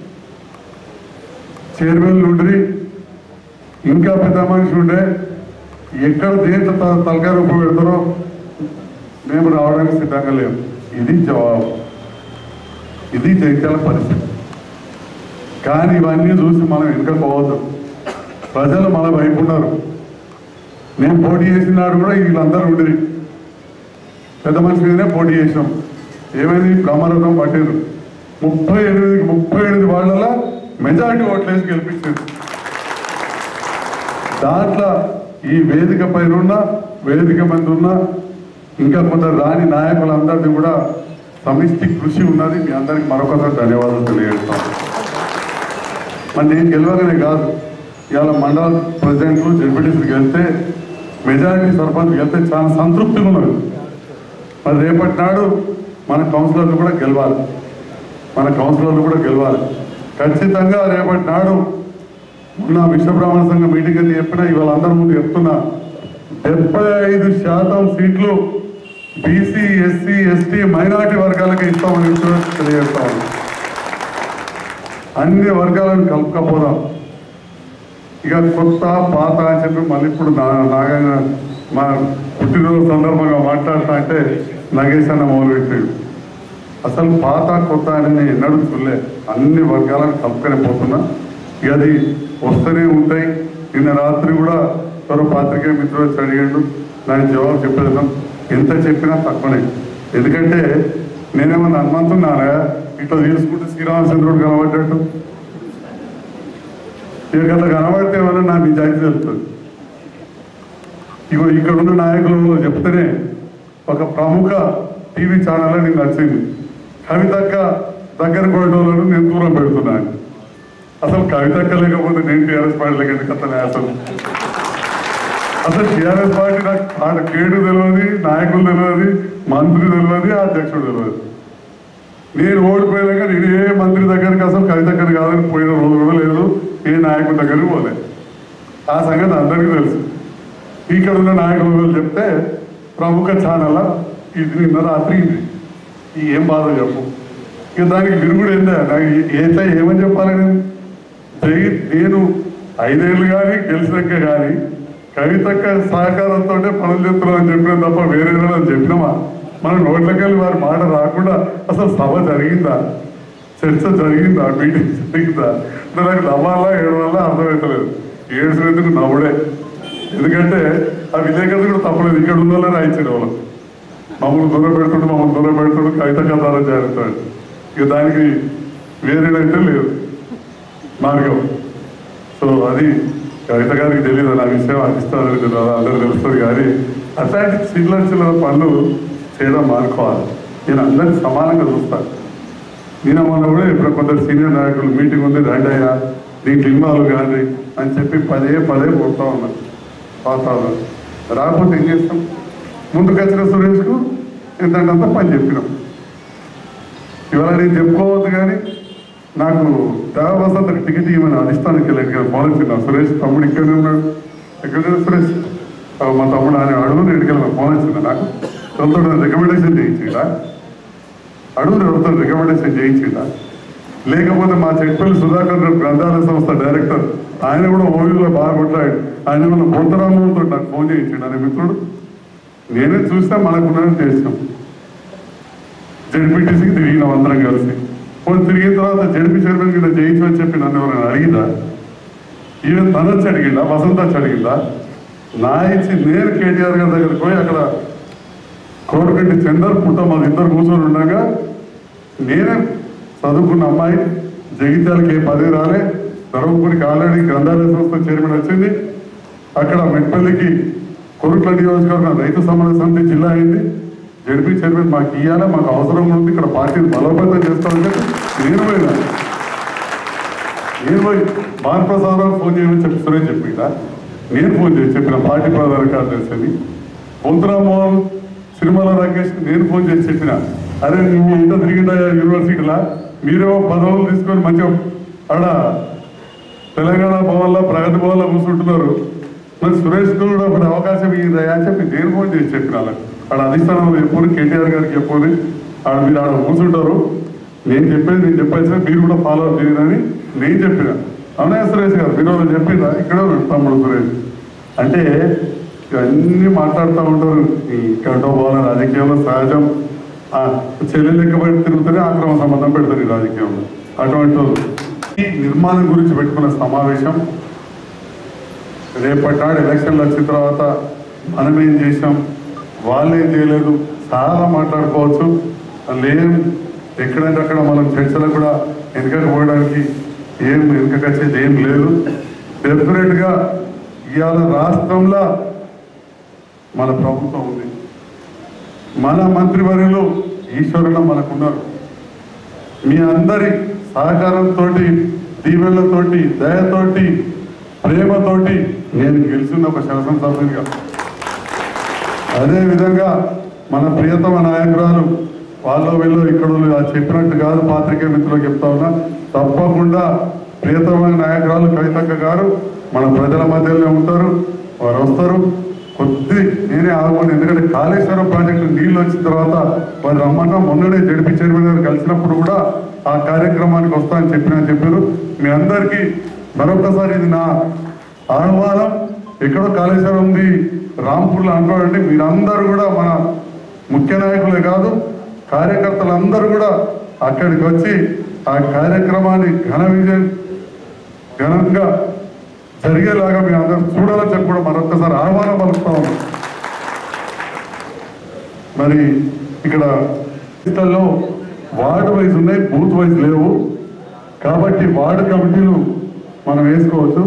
చైర్మన్ ఉండ్రి ఇంకా పెద్ద మనిషి ఉండే ఎక్కడ దేంట్లో త- తలకాయ రూపు పెడతారో మేము రావడానికి సిద్ధంగా లేము ఇది జవాబు ఇది జైత్యాల పరిస్థితి కానీ ఇవన్నీ చూసి మనం వెనుక పోవద్దు ప్రజలు మన వైపు ఉన్నారు నేను పోటీ చేసిన నాడు కూడా వీళ్ళందరూ ఉండేది పెద్ద మనిషి మీదనే పోటీ చేసినాం ఏమైంది బ్రహ్మరథం పట్టారు ముప్పై ఎనిమిది ముప్పై ఎనిమిది వాళ్ళలో మెజారిటీ ఓట్లేసి గెలిపించారు దాంట్లో ఈ వేదిక పైన ఉన్న వేదిక మంది ఉన్న ఇంకా కొందరు రాని నాయకులందరిది కూడా సమిష్టి కృషి ఉన్నది మీ అందరికి మరొకసారి ధన్యవాదాలు తెలియజేస్తాం మరి నేను గెలవగానే కాదు ఇవాళ మండల ప్రెసిడెంట్లు జడ్పీటీసీకి వెళ్తే మెజారిటీ సర్పంచ్ వెళ్తే చాలా సంతృప్తిగా ఉన్నది మరి రేపటి నాడు మన కౌన్సిలర్లు కూడా గెలవాలి మన కౌన్సిలర్లు కూడా గెలవాలి ఖచ్చితంగా రేపటి నాడు మొన్న విశ్వబ్రాహ్మణ సంఘం మీటింగ్ అని చెప్పినా ఇవాళ అందరి ముందు చెప్తున్నా డెబ్బై ఐదు శాతం సీట్లు బీసీ ఎస్సీ ఎస్టీ మైనారిటీ వర్గాలకు ఇస్తామని విషయం తెలియజేస్తామని అన్ని వర్గాలను కలుపుకపోదాం ఇక కొత్త పాత అని చెప్పి మళ్ళీ ఇప్పుడు నా నాగంగా మా పుట్టినరోజు సందర్భంగా మాట్లాడుతా అంటే నగేష్ అన్న మొదలుపెట్టాడు అసలు పాత కొత్త అని నేను ఎన్నడూ చూడలే అన్ని వర్గాలను కలుపుకొని పోతున్నా ఇక అది వస్తూనే ఉంటాయి నిన్న రాత్రి కూడా ఎవరో పాత్రికేయ మిత్రులు వచ్చి అడిగాడు దానికి జవాబు చెప్పేదాం ఎంత చెప్పినా తక్కువనే ఎందుకంటే నేనేమన్నా హనుమంతున్నానా ఇట్లా తీసుకుంటే శ్రీరామచంద్రుడు కనబడ్డట్టు ఇక అట్లా కనబడితే ఏమన్నా నా నిజాయితీ తెలుస్తుంది ఇగో ఇక్కడ ఉన్న నాయకులు చెప్తేనే ఒక ప్రముఖ టీవీ ఛానల్ నీకు నచ్చింది కవితక్క దగ్గర కొట్టడంలో నేను దూరం పెడుతున్నాను అసలు కవితక్క లేకపోతే నేను టీఆర్ఎస్ పార్టీలకు ఎందుకు అతను అసలు అసలు టీఆర్ఎస్ పార్టీ నాకు ఆడ కేడు తెలియదు నాయకులు తెలియదు మంత్రి తెలియదు అధ్యక్షుడు తెలియదు నేను ఓడిపోయాక నేను ఏ మంత్రి దగ్గరికి అసలు కవితక్కని కాదని పోయిన రోజు కూడా లేదు ఏ నాయకుడి దగ్గరికి పోలేదు ఆ సంగతి అందరికీ తెలుసు ఇక్కడ ఉన్న నాయకులు వాళ్ళు చెప్తే ప్రముఖ ఛానల్ ఇది నిన్న రాత్రి ఇది ఈ ఏం బాధ చెప్పు ఇక దానికి విరుగుడు ఏందా నాకు ఏతే ఏమని చెప్పాలి నేను జై- నేను ఐదేళ్ళు కానీ గెలిచినాక కానీ కవితక్క సహకారంతో పనులు చెప్తున్నామని చెప్పిన తప్ప వేరే అని చెప్పినామా మన నోట్లకెళ్ళి వారి మాట రాకుండా అసలు సభ జరిగిందా చర్చ జరిగిందా మీటింగ్ జరిగిందా అంటే నాకు నవ్వాలా ఏడవాలా అర్థమవుతలేదు ఏడ్చినందుకు నవ్వుడే ఎందుకంటే ఆ విలేకరులు కూడా తప్పలేదు ఇక్కడ ఉన్న వాళ్ళని రాయించారు వాళ్ళు మమ్మల్ని దూరం పెడుతుంటే మమ్మల్ని దూరం పెడుతుంటే కవిత కథారం చేరుతాడు ఇక దానికి వేరేదైతే లేదు మార్గం సో అది కవిత గారికి తెలియదు నా విషయం అనిపిస్తుంది తెలియదు అందరూ తెలుస్తుంది కానీ అట్లాంటి చిల్లర చిల్లర పనులు చేయడం మానుకోవాలి నేను అందరినీ సమానంగా చూస్తాను నేను మొన్న కూడా ఇప్పుడు కొందరు సీనియర్ నాయకులు మీటింగ్ ఉంది రండి అయ్యా దీంట్లో ఇన్వాల్వ్ కానీ అని చెప్పి పదే పదే పోతా ఉన్నారు వాతావరణం రాకపోతే ఏం చేస్తాం ముందుకు వచ్చిన సురేష్కు ఎంతంత పని చెప్పినాం ఇవాళ నేను చెప్పుకోవద్దు కానీ నాకు దేవవసంతకి టికెట్ ఇవ్వమని అధిష్టానికి వెళ్ళాను కదా ఫోన్ వచ్చింది సురేష్ తమ్ముడు ఇక్కడనే ఉన్నాడు ఎక్కడ సురేష్ ఆ, మా తమ్ముడు ఆయన అడుగు నేను వెళ్ళాను ఫోన్ వచ్చింది నాకు ఎవరితో రికమెండేషన్ చేయించిందా అడుగురు ఎవరితో రికమెండేషన్ చేయించిందా లేకపోతే మా చెట్పల్లి సుధాకర్ రావు గ్రంథాలయ సంస్థ డైరెక్టర్ ఆయన కూడా ఓయూలో బాగా కొట్లాడు ఆయన మన బొంతరామంతో నాకు ఫోన్ చేయించాడు అనే మిత్రుడు నేనే చూస్తే మనకున్నది చేసినాం జడ్పీటీసీకి తిరిగినాం అందరం కలిసి పోనీ తిరిగిన తర్వాత జడ్పీ చైర్మన్ కింద చేయించమని చెప్పి నన్ను ఎవరైనా అడిగిందా ఈవెన్ తను వచ్చి అడిగిందా వసంత వచ్చి అడిగిందా నా ఇచ్చి నేను కేటీఆర్ గారి దగ్గరికి పోయి అక్కడ కోరకంటి చందర్ పుట్ట మా ఇద్దరు కూర్చొని ఉండగా నేనే చదువుకున్న అమ్మాయి జగిత్యాలకి ఏ పదవి రాలే ధర్మపురికి ఆల్రెడీ గ్రంథాలయ సంస్థ చైర్మన్ వచ్చింది అక్కడ మెట్పల్లికి కొరుట్ల నియోజకవర్గం రైతు సమన్వయ సమితి జిల్లా అయింది జడ్పీ చైర్మన్ మాకు ఇయ్యాలా మాకు అవసరం ఉంది ఇక్కడ పార్టీని బలోపేతం చేస్తామంటే నేను పోయినా నేను పోయి భానుప్రసాదరావు ఫోన్ చేయమని చెప్పి సురేష్ చెప్పిందా నేను ఫోన్ చేసి చెప్పిన పార్టీ ప్రధాన కార్యదర్శి అని పొంతురామోహన్ సిరిమల రాకేష్ నేను ఫోన్ చేసి చెప్పిన అరే నువ్వు ఇంత తిరిగిందా యూనివర్సిటీలా మీరేమో పదవులు తీసుకొని మంచిగా ఆడ తెలంగాణ భవన్లో ప్రగతి భవన్లో కూర్చుంటున్నారు మరి సురేష్ కూడా ఒక అవకాశం ఇయ్యిందా అని చెప్పి నేను ఫోన్ చేసి చెప్పిన వాళ్ళకి ఆడ అధిష్టానంలో చెప్పు కేటీఆర్ గారికి చెప్పు ఆడ మీరు ఆడ కూర్చుంటారు నేను చెప్పేది నేను చెప్పాల్సిన మీరు కూడా ఫాలో అప్ చేయదని నేను చెప్పిన అవునా సురేష్ గారు మీరు వాళ్ళు చెప్పినా ఇక్కడ ఉన్నాడు తమ్ముడు సురేష్ అంటే ఇవన్నీ మాట్లాడుతూ ఉంటారు ఈ గంటో పోవాలని రాజకీయంలో సహజం ఆ చెల్లెలు లెక్కబడి తిరుగుతూనే ఆక్రమ సంబంధం పెడతారు ఈ రాజకీయంలో అటువంటి వాళ్ళు. ఈ నిర్మాణం గురించి పెట్టుకున్న సమావేశం రేపటి నాడు ఎలక్షన్లు వచ్చిన తర్వాత మనం ఏం చేసాం వాళ్ళు ఏం చేయలేదు చాలా మాట్లాడుకోవచ్చు లేం ఎక్కడంటే అక్కడ మనం చర్చలకు కూడా వెనుకకు పోవడానికి ఏం వెనుకకు వచ్చేది ఏం లేదు డెఫినెట్గా ఇవాళ రాష్ట్రంలో మన ప్రభుత్వం ఉంది మన మంత్రివర్యులు ఈశ్వరులు మనకున్నారు మీ అందరి సహకారంతో దీవెళ్లతోటి దయతోటి ప్రేమతోటి నేను గెలిచిన ఒక శాసనసభ్యునిగా అదే విధంగా మన ప్రియతమ నాయకురాలు వాళ్ళు వీళ్ళు ఇక్కడ వాళ్ళు ఆ చెప్పినట్టు కాదు పాత్రికేయ మిత్రులకు చెప్తా ఉన్నా తప్పకుండా ప్రియతమ నాయకురాలు కవితక్క గారు మన ప్రజల మధ్యలోనే ఉంటారు వారు వస్తారు కొద్ది నేనే ఆగమని ఎందుకంటే కాళేశ్వరం ప్రాజెక్టు నీళ్ళు వచ్చిన తర్వాత వారు రమ్మన్నా మొన్ననే జడిపి చైర్మన్ గారు కలిసినప్పుడు కూడా ఆ కార్యక్రమానికి వస్తా అని చెప్పిన చెప్పారు మీ అందరికీ మరొకసారి ఇది నా ఆహ్వానం ఎక్కడో కాళేశ్వరం ఉంది రాంపూర్లో అంటారంటే మీరందరూ కూడా మన ముఖ్య నాయకులే కాదు కార్యకర్తలందరూ కూడా అక్కడికి వచ్చి ఆ కార్యక్రమాన్ని ఘన విజయం ఘనంగా జరిగేలాగా మీ అందరూ చూడాలని చెప్పి కూడా మరొకసారి ఆహ్వానం పలుకుతా ఉన్నాం మరి ఇక్కడ లిస్టుల్లో వార్డు వైజ్ ఉన్నాయి బూత్ వైజ్ లేవు కాబట్టి వార్డు కమిటీలు మనం వేసుకోవచ్చు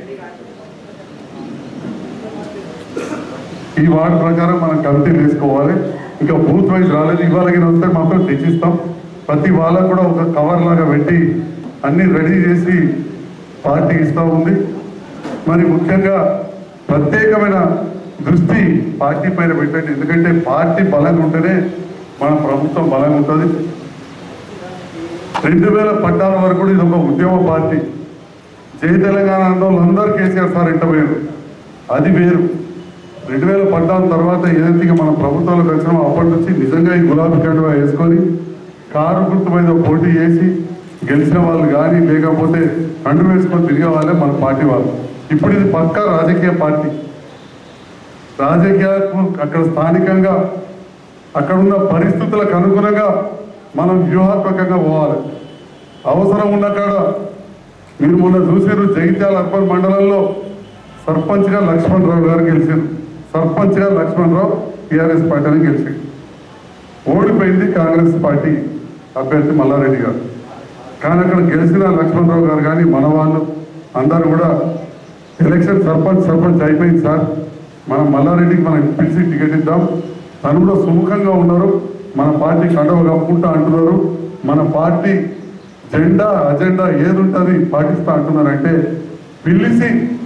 ఈ వార్డు ప్రకారం మనం కమిటీలు వేసుకోవాలి ఇంకా బూత్ వైజ్ రాలేదు ఇవాళకి వస్తే మాత్రం తెచ్చిస్తాం ప్రతి వాళ్ళకు కూడా ఒక కవర్ లాగా పెట్టి అన్ని రెడీ చేసి పార్టీ ఇస్తూ ఉంది మరి ముఖ్యంగా ప్రత్యేకమైన దృష్టి పార్టీ పైన పెట్టండి ఎందుకంటే పార్టీ బలంగా ఉంటేనే మన ప్రభుత్వం బలంగా ఉంటుంది రెండు వేల పద్నాలుగు వరకు కూడా ఇది ఒక ఉద్యమ పార్టీ జై తెలంగాణ అన్న వాళ్ళందరూ కేసీఆర్ సార్ ఇంట పోయారు అది వేరు రెండు వేల పద్నాలుగు తర్వాత ఏదైతే ఇక మన ప్రభుత్వంలోకి వచ్చినామో అప్పటి నుంచి నిజంగా ఈ గులాబీ కండువా వేసుకొని కారు గుర్తు మీద పోటీ చేసి గెలిచిన వాళ్ళు కానీ లేకపోతే కండు వేసుకొని తిరిగే వాళ్ళే మన పార్టీ వాళ్ళు ఇప్పుడు ఇది పక్కా రాజకీయ పార్టీ రాజకీయాలకు అక్కడ స్థానికంగా అక్కడ ఉన్న పరిస్థితులకు అనుగుణంగా మనం వ్యూహాత్మకంగా పోవాలి అవసరం ఉన్న కాడ మీరు మొన్న చూసారు జగిత్యాల అర్బన్ మండలంలో సర్పంచ్గా లక్ష్మణరావు గారు గెలిచారు సర్పంచ్గా లక్ష్మణరావు టీఆర్ఎస్ పార్టీని గెలిచారు ఓడిపోయింది కాంగ్రెస్ పార్టీ అభ్యర్థి మల్లారెడ్డి గారు కానీ అక్కడ గెలిచిన లక్ష్మణరావు గారు కానీ మన వాళ్ళు అందరూ కూడా ఎలక్షన్ సర్పంచ్ సర్పంచ్ అయిపోయింది సార్ మనం మల్లారెడ్డికి మనం పిలిచి టికెట్ ఇద్దాం తను కూడా సుముఖంగా ఉన్నారు మన పార్టీ కండవ కప్పుకుంటా అంటున్నారు మన పార్టీ జెండా అజెండా ఏది ఉంటుంది పాటిస్తా అంటున్నారంటే పిలిచి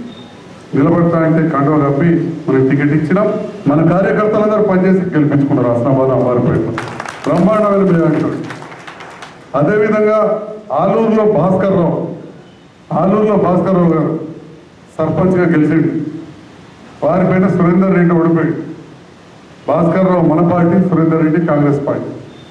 నిలబడతా అంటే కండవ కప్పి మనం టికెట్ ఇచ్చినాం మన కార్యకర్తలందరూ పనిచేసి గెలిపించుకున్నారు హస్నాబాద్ అంబారిపేట బ్రహ్మాండమైన మెజారిటీ అదేవిధంగా ఆలూరులో భాస్కర్ రావు ఆలూరులో భాస్కర్ రావు గారు సర్పంచ్గా గెలిచిండు వారి పైన సురేందర్ రెడ్డి ఓడిపోయాడు భాస్కర్ రావు మన పార్టీ సురేందర్ రెడ్డి కాంగ్రెస్ పార్టీ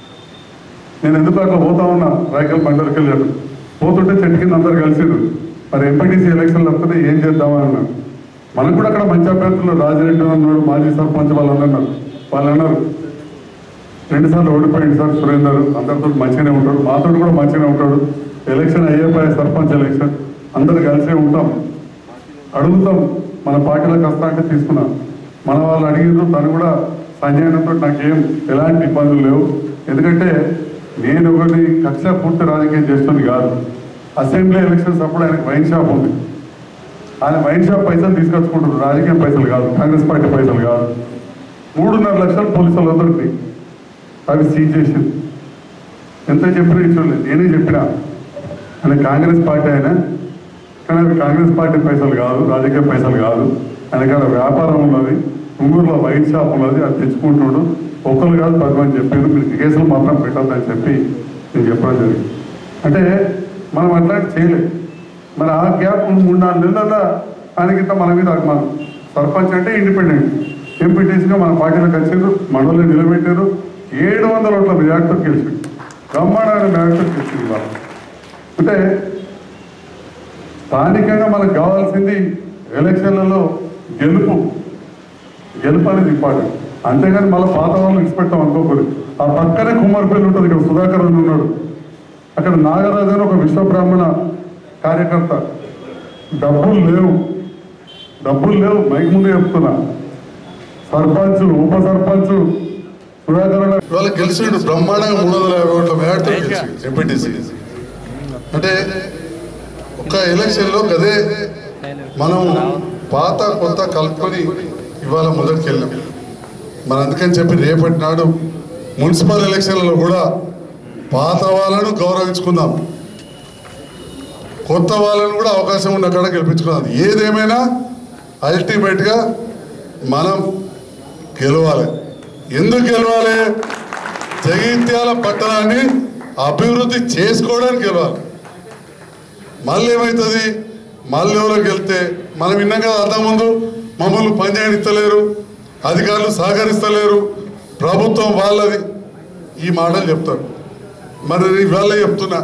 నేను ఎందుకు అట్లా పోతా ఉన్నా రాయకల్ మండలికి వెళ్ళాను పోతుంటే చెట్టు కింద అందరు కలిసిరు మరి ఎంపీటీసీ ఎలక్షన్లు వస్తే ఏం చేద్దామని అన్నారు మనకు కూడా అక్కడ మంచి అభ్యర్థులు రాజిరెడ్డి అన్నాడు మాజీ సర్పంచ్ వాళ్ళు అన్నారు వాళ్ళు అన్నారు రెండుసార్లు ఓడిపోయింది సార్ సురేందర్ అందరితో మంచిగానే ఉంటాడు మాతో కూడా మంచిగానే ఉంటాడు ఎలక్షన్ అయ్యేపోయే సర్పంచ్ ఎలక్షన్ అందరు కలిసే ఉంటాం అడుగుతాం మన పార్టీలోకి వస్తా అంటే తీసుకున్నాం మన వాళ్ళు అడిగిన తను కూడా సంజయనంతో నాకేం ఎలాంటి ఇబ్బందులు లేవు ఎందుకంటే నేను ఒకటి కక్ష పూర్తి రాజకీయం చేస్తుంది కాదు అసెంబ్లీ ఎలక్షన్స్ అప్పుడు ఆయనకు వైన్ షాప్ ఉంది ఆయన వైన్ షాప్ పైసలు తీసుకొచ్చుకుంటారు రాజకీయ పైసలు కాదు కాంగ్రెస్ పార్టీ పైసలు కాదు మూడున్నర లక్షలు పోలీసులు అందరికీ అవి సీజ్ చేసింది ఎంత చెప్పినా ఇచ్చోలేదు నేనే చెప్పినా ఆయన కాంగ్రెస్ పార్టీ ఆయన కానీ అవి కాంగ్రెస్ పార్టీ పైసలు కాదు రాజకీయ పైసలు కాదు ఆయనకాడ వ్యాపారం ఉన్నది తుంగూరులో వైన్ షాప్ ఉన్నది అది తెచ్చుకుంటున్నాడు ఒక్కరు కాదు పది మంది చెప్పారు మీరు కేసులు మాత్రం పెట్టొద్దని చెప్పి నేను చెప్పడం జరిగింది అంటే మనం అట్లాంటి చేయలేదు మరి ఆ గ్యాప్ మూడు నాలుగు నెలల ఆయనకింత మన మీద అభిమానం సర్పంచ్ అంటే ఇండిపెండెంట్ ఎంపీటీసీగా మన పార్టీలోకి వచ్చారు మనల్ని నిలబెట్టారు ఏడు వందల ఓట్ల మెజార్టీతో గెలిచింది బ్రహ్మాండమైన మెజార్టీతో గెలిచింది వాళ్ళు అంటే స్థానికంగా మనకు కావాల్సింది ఎలక్షన్లలో గెలుపు గెలుపు అనేది ఇంపార్టెంట్ అంతేగాని మళ్ళీ పాత వాళ్ళు ఇచ్చిపెట్టాం అనుకోకూడదు ఆ పక్కనే కుమార్పల్లి ఉంటుంది ఇక్కడ సుధాకర్ అని ఉన్నాడు అక్కడ నాగరాజు అని ఒక విశ్వబ్రాహ్మణ కార్యకర్త డబ్బులు లేవు డబ్బులు లేవు మైక్ ముందే చెప్తున్నా సర్పంచ్ ఉప సర్పంచ్ సుధాకర్ అన్న ఇవాళ గెలిచిండు బ్రహ్మాండంగా మూడు వందల యాభై ఓట్ల మేడతో గెలిచిండు ఎంపీటీసీ అంటే ఒక ఎలక్షన్లో గదే మనం పాత కొత్త కలుపుకొని ఇవాళ మొదటికి వెళ్ళాం మరి అందుకని చెప్పి రేపటి నాడు మున్సిపల్ ఎలక్షన్లలో కూడా పాత వాళ్ళను గౌరవించుకుందాం కొత్త వాళ్ళను కూడా అవకాశం ఉన్న కాడ గెలిపించుకుందాం ఏదేమైనా అల్టిమేట్గా మనం గెలవాలి ఎందుకు గెలవాలి జగిత్యాల పట్టణాన్ని అభివృద్ధి చేసుకోవడానికి గెలవాలి మళ్ళీ ఏమవుతుంది మళ్ళీ ఎవరో గెలితే మనం విన్నాం కదా అంతకుముందు మమ్మల్ని పనిచేయనిస్తలేరు అధికారులు సహకరిస్తలేరు ప్రభుత్వం వాళ్ళది ఈ మాటలు చెప్తారు మరి నేను ఇవాళ చెప్తున్నా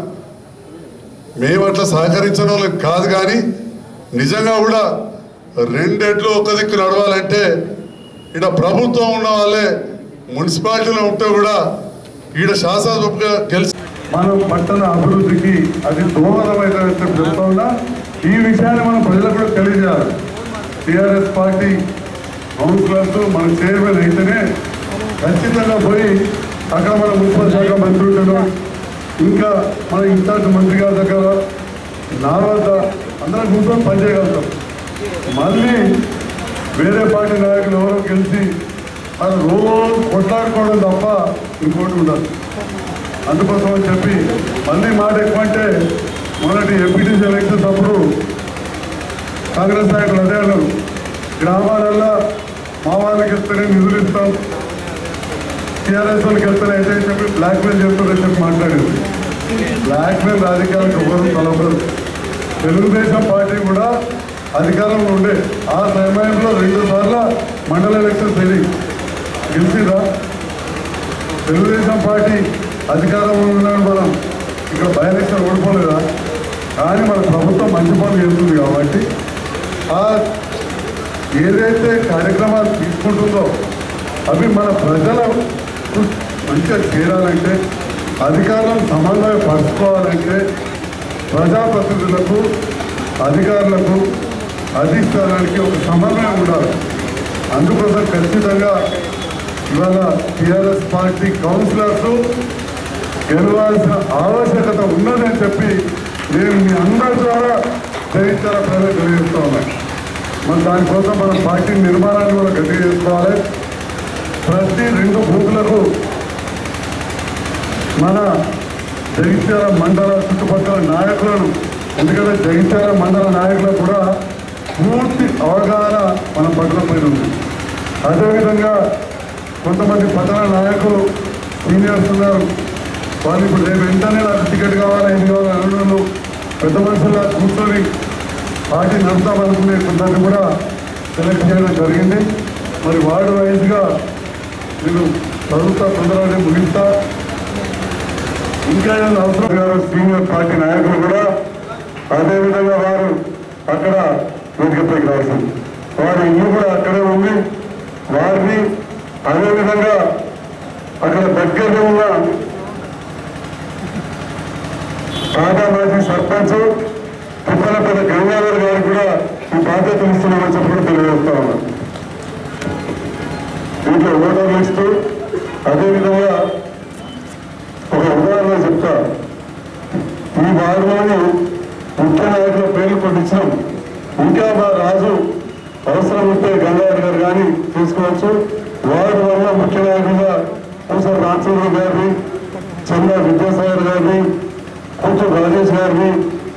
మేము అట్లా సహకరించడం వాళ్ళకి కాదు కానీ నిజంగా కూడా రెండెట్లు ఒక దిక్కు నడవాలంటే ఇక్కడ ప్రభుత్వం ఉన్న వాళ్ళే మున్సిపాలిటీలో ఉంటే కూడా ఈడ శాసనసభగా గెలిచి మనం పట్టణ అభివృద్ధికి అది దోహదమైందని చెప్తా ఉన్నా ఈ విషయాన్ని మనం ప్రజలకు కూడా తెలియజేయాలి టిఆర్ఎస్ పార్టీ కౌన్సిలర్స్ మన చైర్మన్ అయితేనే ఖచ్చితంగా పోయి అక్కడ మన మున్సిపల్ శాఖ మంత్రి ఉంటాడు ఇంకా మన ఇన్ఛార్జ్ మంత్రి గారి దగ్గర నా వద్ద అందరం కూర్చొని పనిచేయగలుగుతాం మళ్ళీ వేరే పార్టీ నాయకులు ఎవరో గెలిచి అది రోజు కొట్లాడుకోవడం తప్ప ఇంకోటి ఉండదు అందుకోసం అని చెప్పి మళ్ళీ మాట ఎక్కువ అంటే మొన్నటి ఎంపీటీసీ ఎలక్షన్స్ అప్పుడు కాంగ్రెస్ నాయకులు అదే అన్నారు గ్రామాలల్లో మా వాళ్ళకి ఇస్తేనే నిధులు ఇస్తాం టీఆర్ఎస్ వాళ్ళకి వెళ్తానే అయితే అని చెప్పి బ్లాక్ మెయిల్ చెప్తారని చెప్పి మాట్లాడింది బ్లాక్ మెయిల్ రాజకీయాలకు ఎవరు కలవరు తెలుగుదేశం పార్టీ అధికారంలో ఉండే ఆ సమయంలో రెండు సార్ల మండల ఎలక్షన్స్ అయినాయి గెలిచిరా తెలుగుదేశం పార్టీ అధికారంలో ఉన్నాడు మనం ఇక్కడ బై ఎలక్షన్ ఓడిపోలేదా కానీ మన ప్రభుత్వం మంచి పనులు చేస్తుంది కాబట్టి ఆ ఏదైతే కార్యక్రమాలు తీసుకుంటుందో అవి మన ప్రజలకు మంచిగా చేరాలంటే అధికారులను సమన్వయపరచుకోవాలంటే ప్రజాప్రతినిధులకు అధికారులకు అధిష్టానానికి ఒక సమన్వయం ఉండాలి అందుకోసం ఖచ్చితంగా ఇవాళ టీఆర్ఎస్ పార్టీ కౌన్సిలర్స్ గెలవాల్సిన ఆవశ్యకత ఉన్నదని చెప్పి నేను మీ అందరి ద్వారా జయించాల ప్రజలకు తెలియజేస్తా ఉన్నాను మరి దానికోసం మన పార్టీ నిర్మాణాన్ని కూడా గట్టిగా చేసుకోవాలి ప్రతి రెండు బూతులకు మన జగిత్యాల మండల చుట్టుపక్కల నాయకులను ఎందుకంటే జగిత్యాల మండల నాయకులకు కూడా పూర్తి అవగాహన మన పట్ల పైన ఉంది అదేవిధంగా కొంతమంది పట్టణ నాయకులు సీనియర్స్ ఉన్నారు వాళ్ళు ఇప్పుడు రేపు వెంటనే నాకు టికెట్ కావాలా ఇది కావాలా అనుకున్నారు పెద్ద మనుషుల్లా కూర్చొని పార్టీ నడుస్తామనుకునే కొందరిని కూడా సెలెక్ట్ చేయడం జరిగింది మరి వార్డు వైజ్గా నేను చదువుతా తొందరగానే ముగిస్తా ఇంకా ఏమైనా అవసరం గారు సీనియర్ పార్టీ నాయకులు కూడా అదేవిధంగా వారు అక్కడ వేదికపైకి రాసింది వారి ఇల్లు కూడా అక్కడే ఉంది వారిని అదేవిధంగా అక్కడ దగ్గరలో ఉన్న తాజా మాజీ సర్పంచ్ తిప్పలపల్లి గంగాధర్ గారికి కూడా ఈ బాధ్యత ఇస్తున్నామని చెప్పి కూడా తెలియజేస్తా ఉన్నాను దీంట్లో ఓటర్ లిస్టు అదేవిధంగా ఒక ఉదాహరణ చెప్తా ఈ వార్డులోని ముఖ్య నాయకుల పేర్లు కొట్టించాం ఇంకా మా రాజు అవసరం ఉంటే గంగాధర్ గారు కానీ తీసుకోవచ్చు వార్డు వల్ల ముఖ్య నాయకులుగా పూసల రామచంద్ర గారిని చంద్ర విద్యాసాగర్ గారిని కొంచెం రాజేష్ గారిని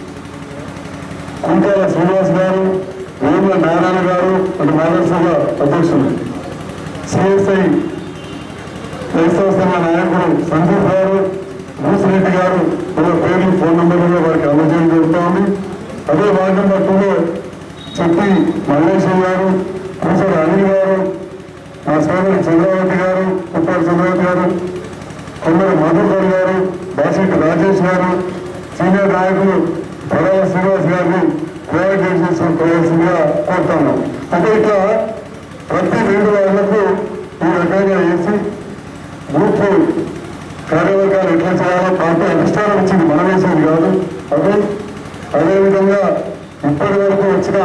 కుంటాల శ్రీనివాస్ గారు వేముల నారాయణ గారు అంటే నారాయణ అధ్యక్షులు సిఎస్ఐ క్రైస్తవ సంఘ నాయకుడు సందీప్ గారు భూసిరెడ్డి గారు వాళ్ళ పేర్లు ఫోన్ నెంబర్లు వారికి అందజేయడం జరుగుతూ ఉంది అదే వార్డు నెంబర్ టూలో చెట్టి మల్లేశ్వర్ గారు పూసల అనిల్ గారు మా సోదరి చంద్రవతి గారు కుప్పాడు చంద్రవతి గారు కొందరు మధుకర్ గారు బాసిటి రాజేష్ గారు సీనియర్ నాయకులు పడవ శ్రీనివాస్ గారిని ప్రైవేట్ చేసుకోవాల్సిందిగా కోరుతున్నాం అంటే ఇట్లా ప్రతి రెండు వాళ్లకు ఈ రకంగా వేసి బూత్ కార్యవర్గాలు ఎట్లా చేయాలో పార్టీ అధిష్టానం ఇచ్చింది మనం వేసేది కాదు అదే అదేవిధంగా ఇప్పటి వరకు వచ్చిన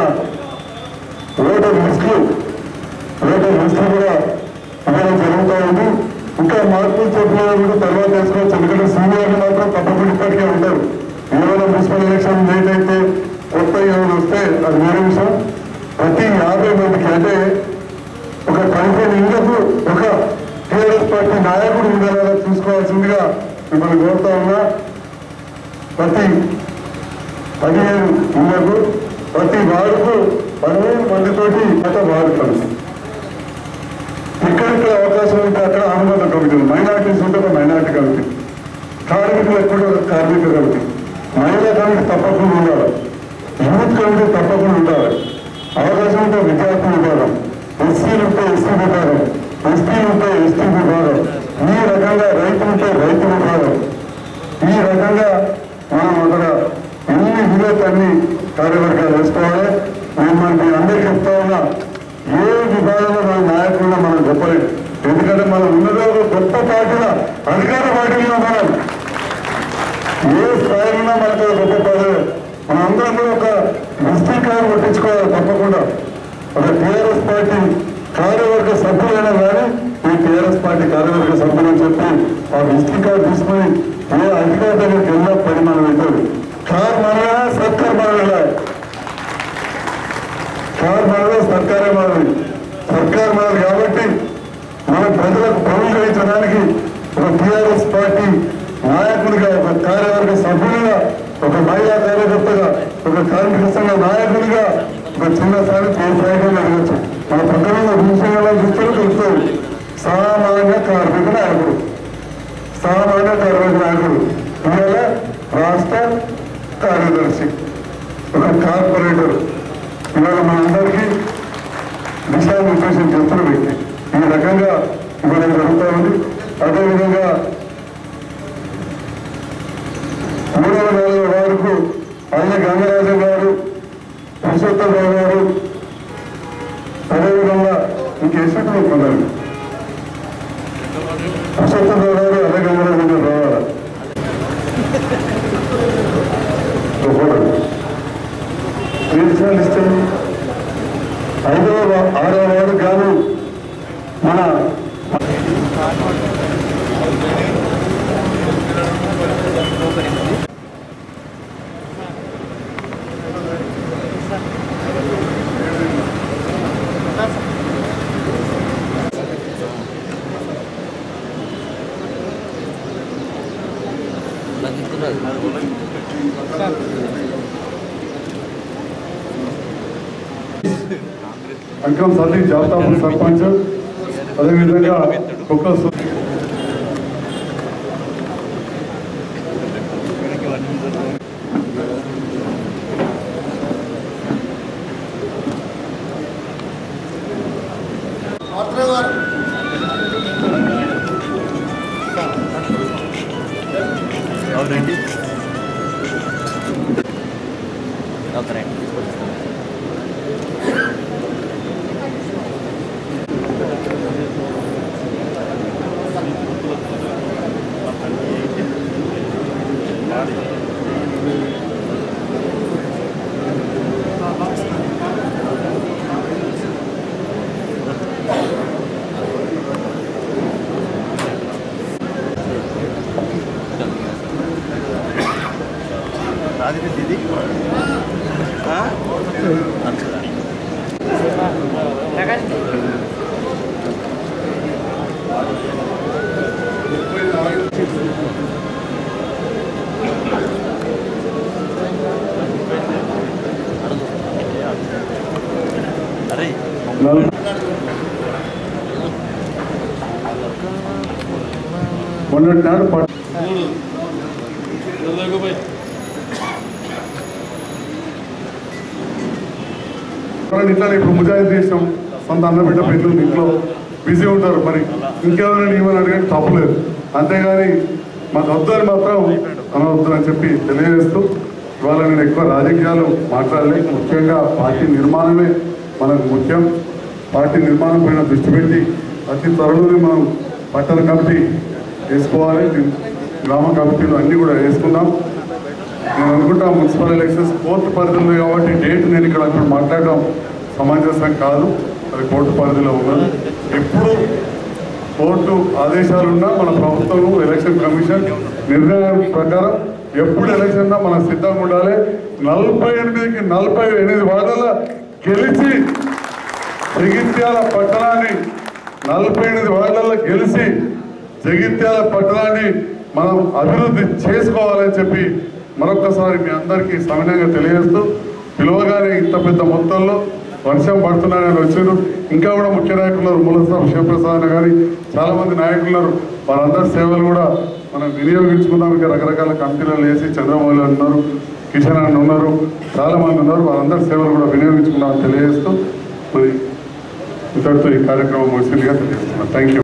ఓటర్ లిస్టులు ఓటర్ లిస్టులు కూడా ఇవ్వడం జరుగుతూ ఉంది ఇంకా మార్పులు చెప్పిన కూడా తర్వాత వేసుకోవచ్చు ఎందుకంటే సీనియర్లు మాత్రం తప్పకుండా ఇప్పటికే ఉంటారు ఏమైనా మున్సిపల్ ఎలక్షన్ లేట్ అయితే కొత్త ఏమైనా వస్తే అది వేరే విషయం ప్రతి యాభై మందికి అంటే ఒక పదిహేను ఇళ్లకు ఒక టీఆర్ఎస్ పార్టీ నాయకుడు ఉండేలా చూసుకోవాల్సిందిగా మిమ్మల్ని కోరుతా ఉన్నా ప్రతి పదిహేను ఇళ్లకు ప్రతి వార్డుకు పదిహేను మందితోటి గత వాడుతారు ఎక్కడెక్కడ అవకాశం ఉంటే అక్కడ అనుబంధ కమిటీలు మైనార్టీస్ ఉంటే ఒక మైనార్టీ కమిటీ కార్మికులు ఎక్కడ ఒక కార్మిక కమిటీ మహిళా కమిటీ తప్పకుండా ఉండాలి యూత్ కమిటీ తప్పకుండా ఉండాలి అవకాశం ఉంటే విద్యార్థి విభాగం ఎస్సీలు ఉంటే ఎస్సీ విభాగం ఎస్టీలు ఉంటే ఎస్టీ విభాగం ఈ రకంగా రైతులు ఉంటే రైతు విభాగం ఈ రకంగా మనం అక్కడ ఎన్ని విధులకు అన్ని కార్యవర్గాలు వేసుకోవాలి నేను మనకి అందరికీ చెప్తా ఉన్నా ఏ విభాగంలో మన నాయకుల్లో మనం చెప్పలేదు ఎందుకంటే మనం ఉన్నదో ఒక గొప్ప పార్టీలో అధికార పార్టీలో మనం ఏ స్థాయిలో మనకు ఒక గొప్ప పదవి మన అందరం కూడా ఒక డిస్ట్రిక్ట్ పట్టించుకోవాలి తప్పకుండా ఒక టీఆర్ఎస్ పార్టీ కార్యవర్గ సభ్యులైనా కానీ ఈ టీఆర్ఎస్ పార్టీ కార్యవర్గ సభ్యులు అని చెప్పి ఆ డిస్ట్రిక్ట్ కార్డు తీసుకుని ఏ అధికారి దగ్గరికి వెళ్ళినా పని మనం అవుతుంది కార్ మనలా సర్కార్ మనలా కార్ మనలో సర్కారే మనది సర్కార్ మనది కాబట్టి మన ప్రజలకు పనులు గ్రహించడానికి ఒక టీఆర్ఎస్ పార్టీ నాయకుడిగా ఒక కార్యవర్గ సభ్యులుగా ఒక మహిళా కార్యకర్తగా ఒక కార్మిక సంఘ నాయకుడిగా ఒక చిన్న స్థాయి ఏ ప్రయోగం జరగచ్చు మన పక్కన ఉన్న విషయంలో చూస్తే తెలుస్తుంది సామాన్య కార్మిక నాయకుడు సామాన్య కార్మిక నాయకుడు ఇవాళ రాష్ట్ర కార్యదర్శి ఒక కార్పొరేటర్ ఇవాళ మనందరికీ దిశానిర్దేశం చేస్తున్న వ్యక్తి ఈ రకంగా ఇవ్వడం జరుగుతూ ఉంది అదేవిధంగా మూడవ నాలుగవ వారికి అయ్య గంగరాజు గారు పురుషోత్తమరావు గారు అదేవిధంగా ఇంకేసట్లు ఉన్నారు పురుషోత్తమరావు గారు అదే గంగరాజు గారు రావాలా ఇస్తే ఐదవ వా- ఆరవ వారు గాను మన అంకం సతీష్ జాతాపూర్ సర్పంచ్ అదేవిధంగా కుక్క సు- నల్- మొన్నటి నాడు పట్- ఎవరైనా ఇట్లా ఇప్పుడు ముజాహిద్ చేసాం సొంత అన్నబిడ్డ పెళ్ళి ఇంట్లో బిజీ ఉంటారు మరి ఇంకెవరైనా నియమని అడిగే తప్పులేదు అంతేగాని మాకు వద్దని మాత్రం అనవద్దని చెప్పి తెలియజేస్తూ ఇవాళ నేను ఎక్కువ రాజకీయాలు మాట్లాడలే ముఖ్యంగా పార్టీ నిర్మాణమే మనకు ముఖ్యం పార్టీ నిర్మాణం పైన దృష్టి పెట్టి అతి త్వరలోనే మనం పట్టణ కమిటీ వేసుకోవాలి గ్రామ కమిటీలు అన్నీ కూడా వేసుకుందాం నేను అనుకుంటా మున్సిపల్ ఎలక్షన్స్ కోర్టు పరిధిలో కాబట్టి డేట్ నేను ఇక్కడ ఇప్పుడు మాట్లాడడం సమంజసం కాదు అది కోర్టు పరిధిలో ఉన్నది ఎప్పుడు కోర్టు ఆదేశాలున్నా మన ప్రభుత్వం ఎలక్షన్ కమిషన్ నిర్ణయం ప్రకారం ఎప్పుడు ఎలక్షన్ ఉన్నా మనం సిద్ధంగా ఉండాలి నలభై ఎనిమిదికి నలభై ఎనిమిది వార్డుల గెలిచి జగిత్యాల పట్టణాన్ని నలభై ఎనిమిది వార్డులలో గెలిచి జగిత్యాల పట్టణాన్ని మనం అభివృద్ధి చేసుకోవాలని చెప్పి మరొకసారి మీ అందరికీ సవినయంగా తెలియజేస్తూ పిలువగానే ఇంత పెద్ద మొత్తంలో వర్షం పడుతున్నారని వచ్చారు ఇంకా కూడా ముఖ్య నాయకులు ఉన్నారు మూలస్థానం శివప్రసాద్ అన్న కానీ చాలా మంది నాయకులు ఉన్నారు వారందరి సేవలు కూడా మనం వినియోగించుకుందాం ఇంకా రకరకాల కమిటీలు వేసి చంద్రమౌళి ఉన్నారు కిషన్ అన్న ఉన్నారు చాలా మంది ఉన్నారు వారందరి సేవలు కూడా వినియోగించుకుందామని తెలియజేస్తూ మరి ఇంతటితో ఈ కార్యక్రమం ముగిసిందిగా తెలియజేస్తున్నాను థ్యాంక్ యూ